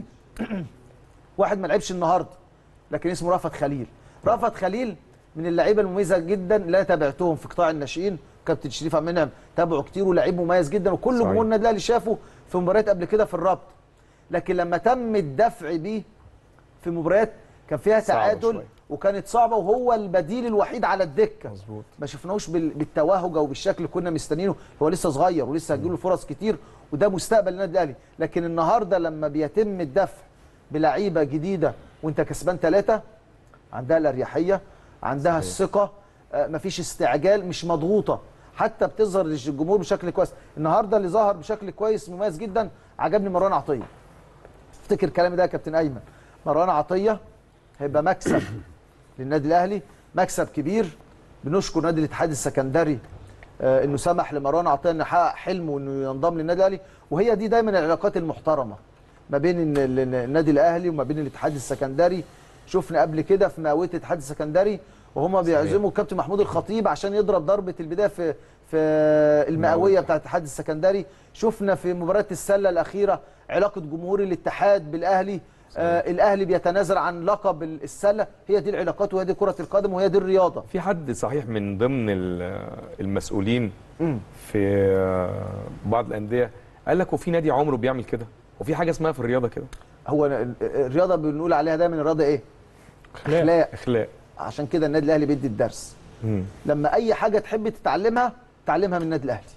واحد ما لعبش النهارده لكن اسمه رأفت خليل رأفت خليل من اللعيبه المميزه جدا اللي انا تابعتهم في قطاع الناشئين كابتن شريف عبد المنعم تابعه كتير ولعيب مميز جدا وكل صحيح. جمهور النادي الاهلي شافه في مباريات قبل كده في الربط لكن لما تم الدفع بيه في مباريات كان فيها صعبة تعادل شوية. وكانت صعبه وهو البديل الوحيد على الدكه مظبوط ما شفناهوش بال- بالتوهج او بالشكل اللي كنا مستنيينه هو لسه صغير ولسه هتجيله فرص كتير وده مستقبل النادي الاهلي لكن النهارده لما بيتم الدفع بلعيبه جديده وانت كسبان ثلاثه عندها الاريحيه عندها صحيح. الثقه آه، مفيش استعجال مش مضغوطه حتى بتظهر للجمهور بشكل كويس النهارده اللي ظهر بشكل كويس مميز جدا عجبني مروان عطيه افتكر كلامي ده يا كابتن ايمن مروان عطيه هيبقى مكسب للنادي الاهلي مكسب كبير بنشكر نادي الاتحاد السكندري آه، انه سمح لمروان عطيه انه يحقق حلمه وانه ينضم للنادي الاهلي وهي دي دايما العلاقات المحترمه ما بين ال- ال- النادي الاهلي وما بين الاتحاد السكندري شفنا قبل كده في مئويه الاتحاد السكندري وهما بيعزموا الكابتن محمود الخطيب عشان يضرب ضربه البدايه في في المئويه بتاعه الاتحاد السكندري شفنا في مباراه السله الاخيره علاقه جمهور الاتحاد بالاهلي آه الاهلي بيتنازل عن لقب السله هي دي العلاقات وهي دي كره القدم وهي دي الرياضه في حد صحيح من ضمن ال- المسؤولين مم. في بعض الانديه قال لك وفي نادي عمره بيعمل كده وفي حاجه اسمها في الرياضه كده هو ال- الرياضه بنقول عليها دايما الرياضه ايه اخلاق اخلاق اخلاق عشان كده النادي الاهلي بيدي الدرس مم. لما اي حاجه تحب تتعلمها تعلمها من النادي الاهلي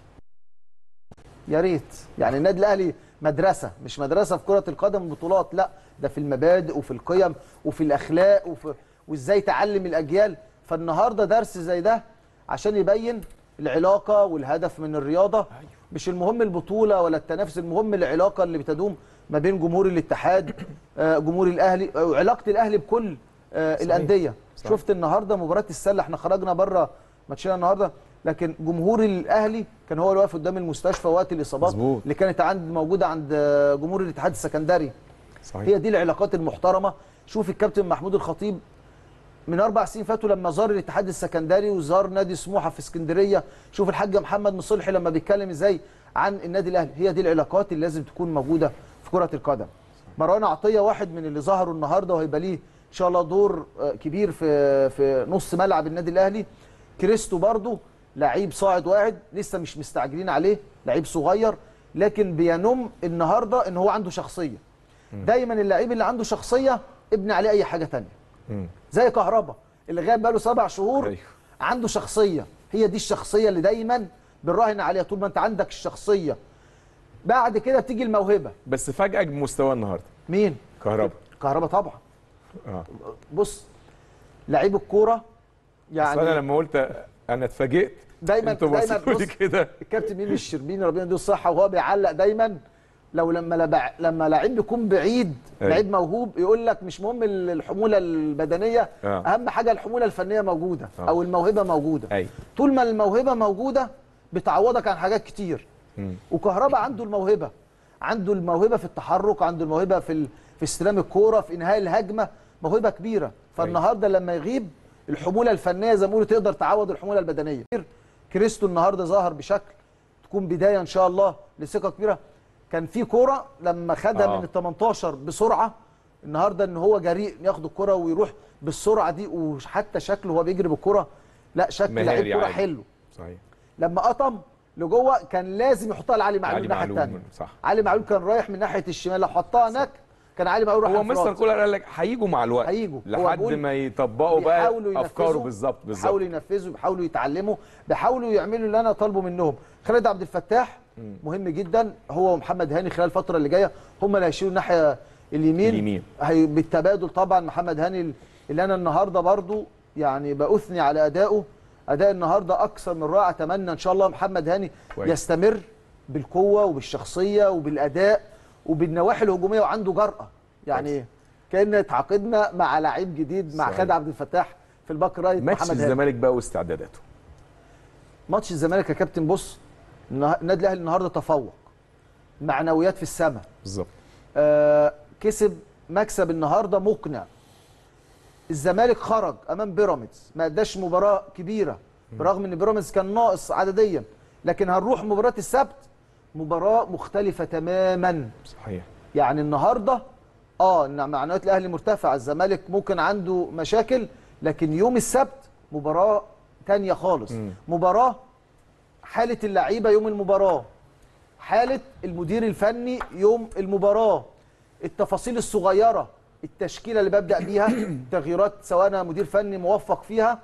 يا ريت يعني النادي الاهلي مدرسه مش مدرسه في كره القدم بطولات لا ده في المبادئ وفي القيم وفي الاخلاق وفي وازاي تعلم الاجيال فالنهارده درس زي ده عشان يبين العلاقه والهدف من الرياضه مش المهم البطوله ولا التنافس المهم العلاقه اللي بتدوم ما بين جمهور الاتحاد آه، جمهور الاهلي وعلاقه الاهلي بكل آه، الانديه صحيح. شفت النهارده مباراه السله احنا خرجنا بره ماتشنا النهارده لكن جمهور الاهلي كان هو اللي واقف قدام المستشفى وقت الاصابات مظبوط. اللي كانت عند موجوده عند آه، جمهور الاتحاد السكندري صحيح هي دي العلاقات المحترمه شوف الكابتن محمود الخطيب من اربع سنين فاتوا لما زار الاتحاد السكندري وزار نادي سموحه في اسكندريه شوف الحاج محمد مصلحي لما بيتكلم ازاي عن النادي الاهلي هي دي العلاقات اللي لازم تكون موجوده في كره القدم مروان عطيه واحد من اللي ظهروا النهارده وهيبقى ليه ان شاء الله دور آه، كبير في في نص ملعب النادي الاهلي كريستو برضو لعيب صاعد واحد لسه مش مستعجلين عليه لعيب صغير لكن بينم النهارده ان هو عنده شخصيه دايما اللعيب اللي عنده شخصيه ابني عليه اي حاجه تانية مم. زي كهربا اللي غاب بقاله سبع شهور أيوه. عنده شخصيه هي دي الشخصيه اللي دايما بنراهن عليها طول ما انت عندك الشخصيه بعد كده بتيجي الموهبه بس فجاه بمستوى النهارده مين كهربا كهربا طبعا اه بص لعيب الكوره يعني انا يعني لما قلت انا اتفاجئت دايما انتوا دايما بصيتوا لي بص كده الكابتن ميمي الشربيني ربنا يديه الصحه وهو بيعلق دايما لو لما لبع... لما لعيب بيكون بعيد أيوة. لعيب موهوب يقول لك مش مهم ال- الحموله البدنيه آه. اهم حاجه الحموله الفنيه موجوده آه. او الموهبه موجوده ايوه طول ما الموهبه موجوده بتعوضك عن حاجات كتير مم. وكهربا عنده الموهبه عنده الموهبه في التحرك عنده الموهبه في ال... في استلام الكوره في انهاء الهجمه موهبه كبيره فالنهارده لما يغيب الحموله الفنيه زي ما بيقولوا تقدر تعوض الحموله البدنيه كريستو النهارده ظهر بشكل تكون بدايه ان شاء الله لثقه كبيره كان في كوره لما خدها آه. من ال 18 بسرعه النهارده ان هو جريء ياخد الكوره ويروح بالسرعه دي وحتى شكله وهو بيجري بالكوره لا شكل مهاري لعيب كوره عادي. حلو صحيح لما قطم لجوه كان لازم يحطها لعلي معلول علي الناحيه معلول الثانيه صح علي معلول كان رايح من ناحيه الشمال لو حطها هناك كان علي معلول راح هو انفراد. مستر كولر قال لك هيجوا مع الوقت هيجوا. هو لحد بيقول ما يطبقوا بقى بيحاولوا افكاره ينفذوا- بالظبط بالظبط بيحاولوا ينفذوا بيحاولوا يتعلموا بيحاولوا يعملوا اللي انا طالبه منهم خالد عبد الفتاح مهم جدا هو ومحمد هاني خلال الفتره اللي جايه هم اللي هيشيلوا الناحيه اليمين اليمين. هي بالتبادل طبعا محمد هاني اللي انا النهارده برضو يعني باثني على ادائه اداء النهارده اكثر من رائع اتمنى ان شاء الله محمد هاني كويس. يستمر بالقوه وبالشخصيه وبالاداء وبالنواحي الهجوميه وعنده جرأه يعني كان تعاقدنا مع لعيب جديد مع صحيح. خالد عبد الفتاح في الباك رايت ماتش محمد هاني الزمالك بقى واستعداداته ماتش الزمالك يا كابتن بص النه- النادي الاهلي النهارده تفوق معنويات في السماء بالظبط آه كسب مكسب النهارده مقنع الزمالك خرج امام بيراميدز ما اداش مباراه كبيره برغم ان بيراميدز كان ناقص عدديا لكن هنروح مباراه السبت مباراه مختلفه تماما صحيح يعني النهارده اه ان معنويات الاهلي مرتفعه الزمالك ممكن عنده مشاكل لكن يوم السبت مباراه تانية خالص مم. مباراه حاله اللعيبه يوم المباراه حاله المدير الفني يوم المباراه التفاصيل الصغيره التشكيله اللي ببدا بيها تغييرات سواء انا مدير فني موفق فيها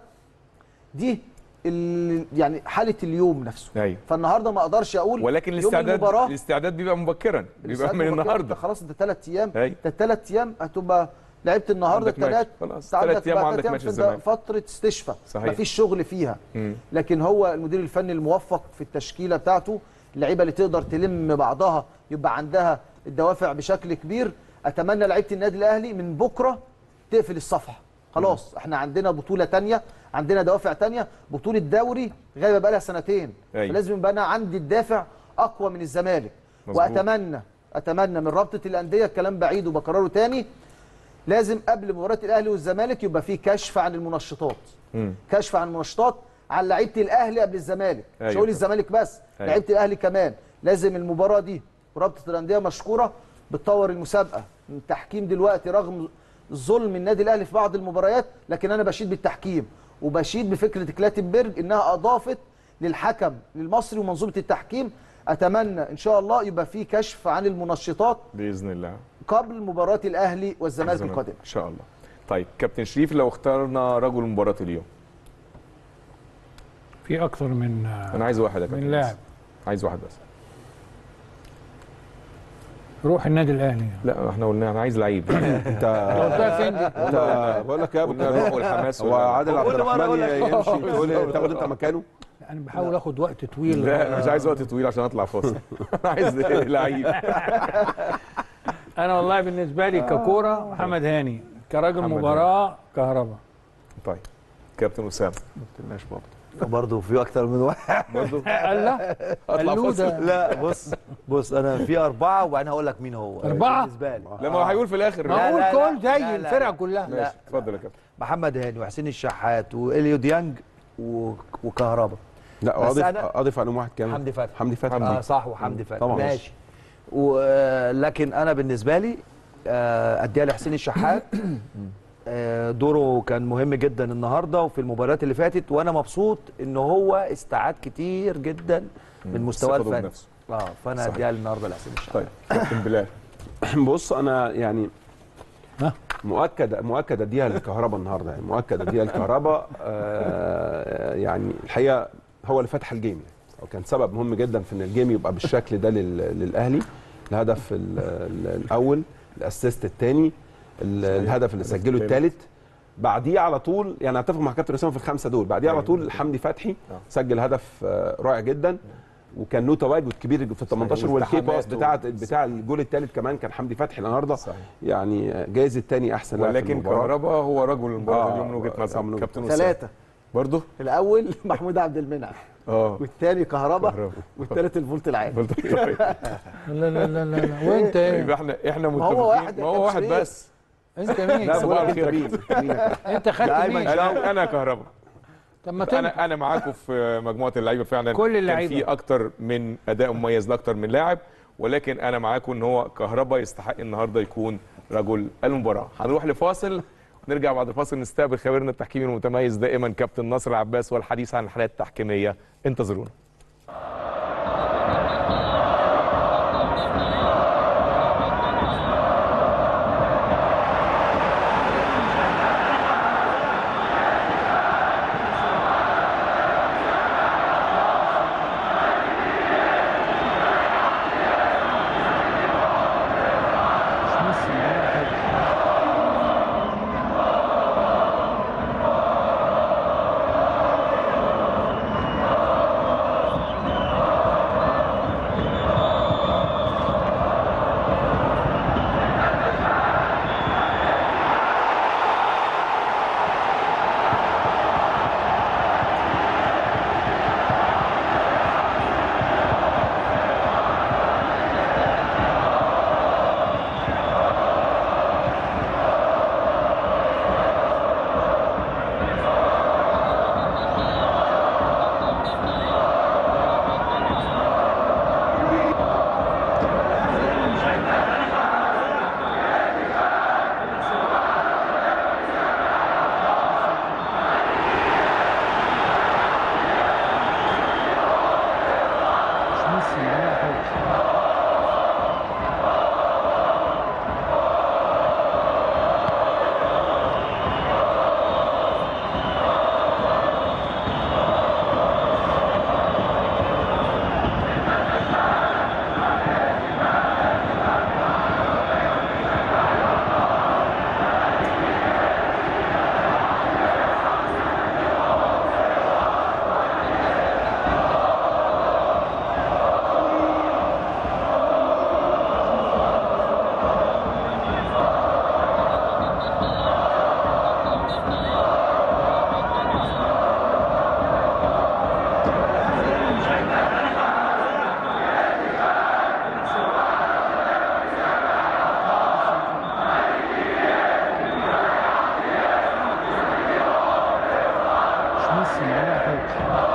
دي ال- يعني حاله اليوم نفسه ايوه فالنهارده ما اقدرش اقول ولكن يوم الاستعداد المباراه الاستعداد بيبقى مبكرا بيبقى الاستعداد من مبكر. النهارده انت خلاص انت ثلاث ايام أيوة. انت الثلاث ايام هتبقى لعبت النهارده عندك ماتش. الثلاث خلاص، تلات أيام وعندك ماتش الزمالك. فتره استشفاء صحيح. مفيش شغل فيها مم. لكن هو المدير الفني الموفق في التشكيله بتاعته اللعيبه اللي تقدر تلم بعضها يبقى عندها الدوافع بشكل كبير اتمنى لعيبه النادي الاهلي من بكره تقفل الصفحه خلاص احنا عندنا بطوله تانية عندنا دوافع تانية بطوله دوري غايبه بقى لها سنتين أيوة. فلازم يبقى انا عندي الدافع اقوى من الزمالك مظبوط. واتمنى اتمنى من رابطه الانديه الكلام بعيد وبكرره تاني لازم قبل مباراه الاهلي والزمالك يبقى في كشف عن المنشطات مم. كشف عن المنشطات عن لعيبه الاهلي قبل الزمالك مش أيوة. هقول الزمالك بس أيوة. لعيبه الاهلي كمان لازم المباراه دي رابطه الانديه مشكوره بتطور المسابقه التحكيم دلوقتي رغم ظلم النادي الاهلي في بعض المباريات لكن انا بشيد بالتحكيم وبشيد بفكره كلاتنبرج انها اضافت للحكم المصري ومنظومه التحكيم اتمنى ان شاء الله يبقى في كشف عن المنشطات باذن الله قبل مباراه الاهلي والزمالك الزمالك. القادمه ان شاء الله طيب كابتن شريف لو اخترنا رجل مباراه اليوم في اكثر من انا عايز واحد يا من كابتن لاعب بس. عايز واحد بس روح النادي الاهلي لا احنا قلنا انا عايز لعيب انت قلتها فين دي؟ انت بقول لك يا ابو قلنا الروح والحماس هو وال- عادل عبد كل مرة أقول الرحمن لك. يمشي تقول لي تاخد انت مكانه انا بحاول اخد وقت طويل لا انا مش عايز وقت طويل عشان اطلع فاصل انا عايز لعيب انا والله بالنسبه لي ككوره محمد هاني كراجل محمد مباراه كهرباء طيب كابتن اسامه مش برضه برضه في اكتر من واحد برضه قال لا اطلع قالوا فاصل ده. لا بص بص انا في اربعه وبعدين هقول لك مين هو أربعة؟ بالنسبه لي لما هو هيقول في الاخر ما لا، اقول لا، كل لا، زي لا، الفرقه لا. كلها لا. اتفضل يا كابتن محمد هاني وحسين الشحات واليو ديانج و... وكهربا لا بس اضيف أنا- اضيف عليهم واحد كمان حمدي فتحي حمدي فتحي اه صح وحمدي فتحي طبعا. ماشي و- لكن انا بالنسبه لي آه، اديها لحسين الشحات آه، دوره كان مهم جدا النهارده وفي المباريات اللي فاتت وانا مبسوط ان هو استعاد كتير جدا من مستواه ثقته الفني بنفسه. اه فانا صحيح. اديها النهارده لحسين الشحات طيب كابتن بلال بص انا يعني ها؟ مؤكد مؤكد اديها للكهرباء النهارده يعني مؤكد اديها للكهرباء آه يعني الحقيقه هو اللي فتح الجيم يعني هو كان سبب مهم جدا في ان الجيم يبقى بالشكل ده لل- للاهلي الهدف ال- ال- الاول الاسيست الثاني الهدف اللي سجله الثالث بعديه على طول يعني اتفق مع كابتن اسامه في الخمسه دول بعديه على طول حمدي فتحي سجل هدف آه، رائع جدا وكان له تواجد كبير في ال 18 والكي باس والتحامات بتاع و- بتاع الجول الثالث كمان كان حمدي فتحي النهارده صحيح. يعني جايزه تاني احسن لاعب في ولكن المباراة. كهربا هو رجل المباراه آه، اليوم من وجهه آه، نظر من وجهة كابتن أسامة. ثلاثه برضه الاول محمود عبد المنعم اه والثاني كهربا كهربا. والثالث الفولت العالي لا لا لا لا, لا. وانت ايه يبقى احنا احنا ما هو واحد متفقين ما هو واحد كابتن بس انت مين لا بقول صباح لك انت الخير. مين مين يا كابتن؟ انت خدت أيمن مين انا انا كهربا طب ما تنفع انا انا معاكم في مجموعه اللعيبه فعلا كل اللعيبة. كان في اكتر من اداء مميز لاكتر من لاعب ولكن انا معاكم ان هو كهربا يستحق النهارده يكون رجل المباراه هنروح لفاصل ونرجع بعد الفاصل نستقبل خبيرنا التحكيمي المتميز دائما كابتن نصر عباس والحديث عن الحالات التحكيميه انتظرونا Schmissen, ja, halt.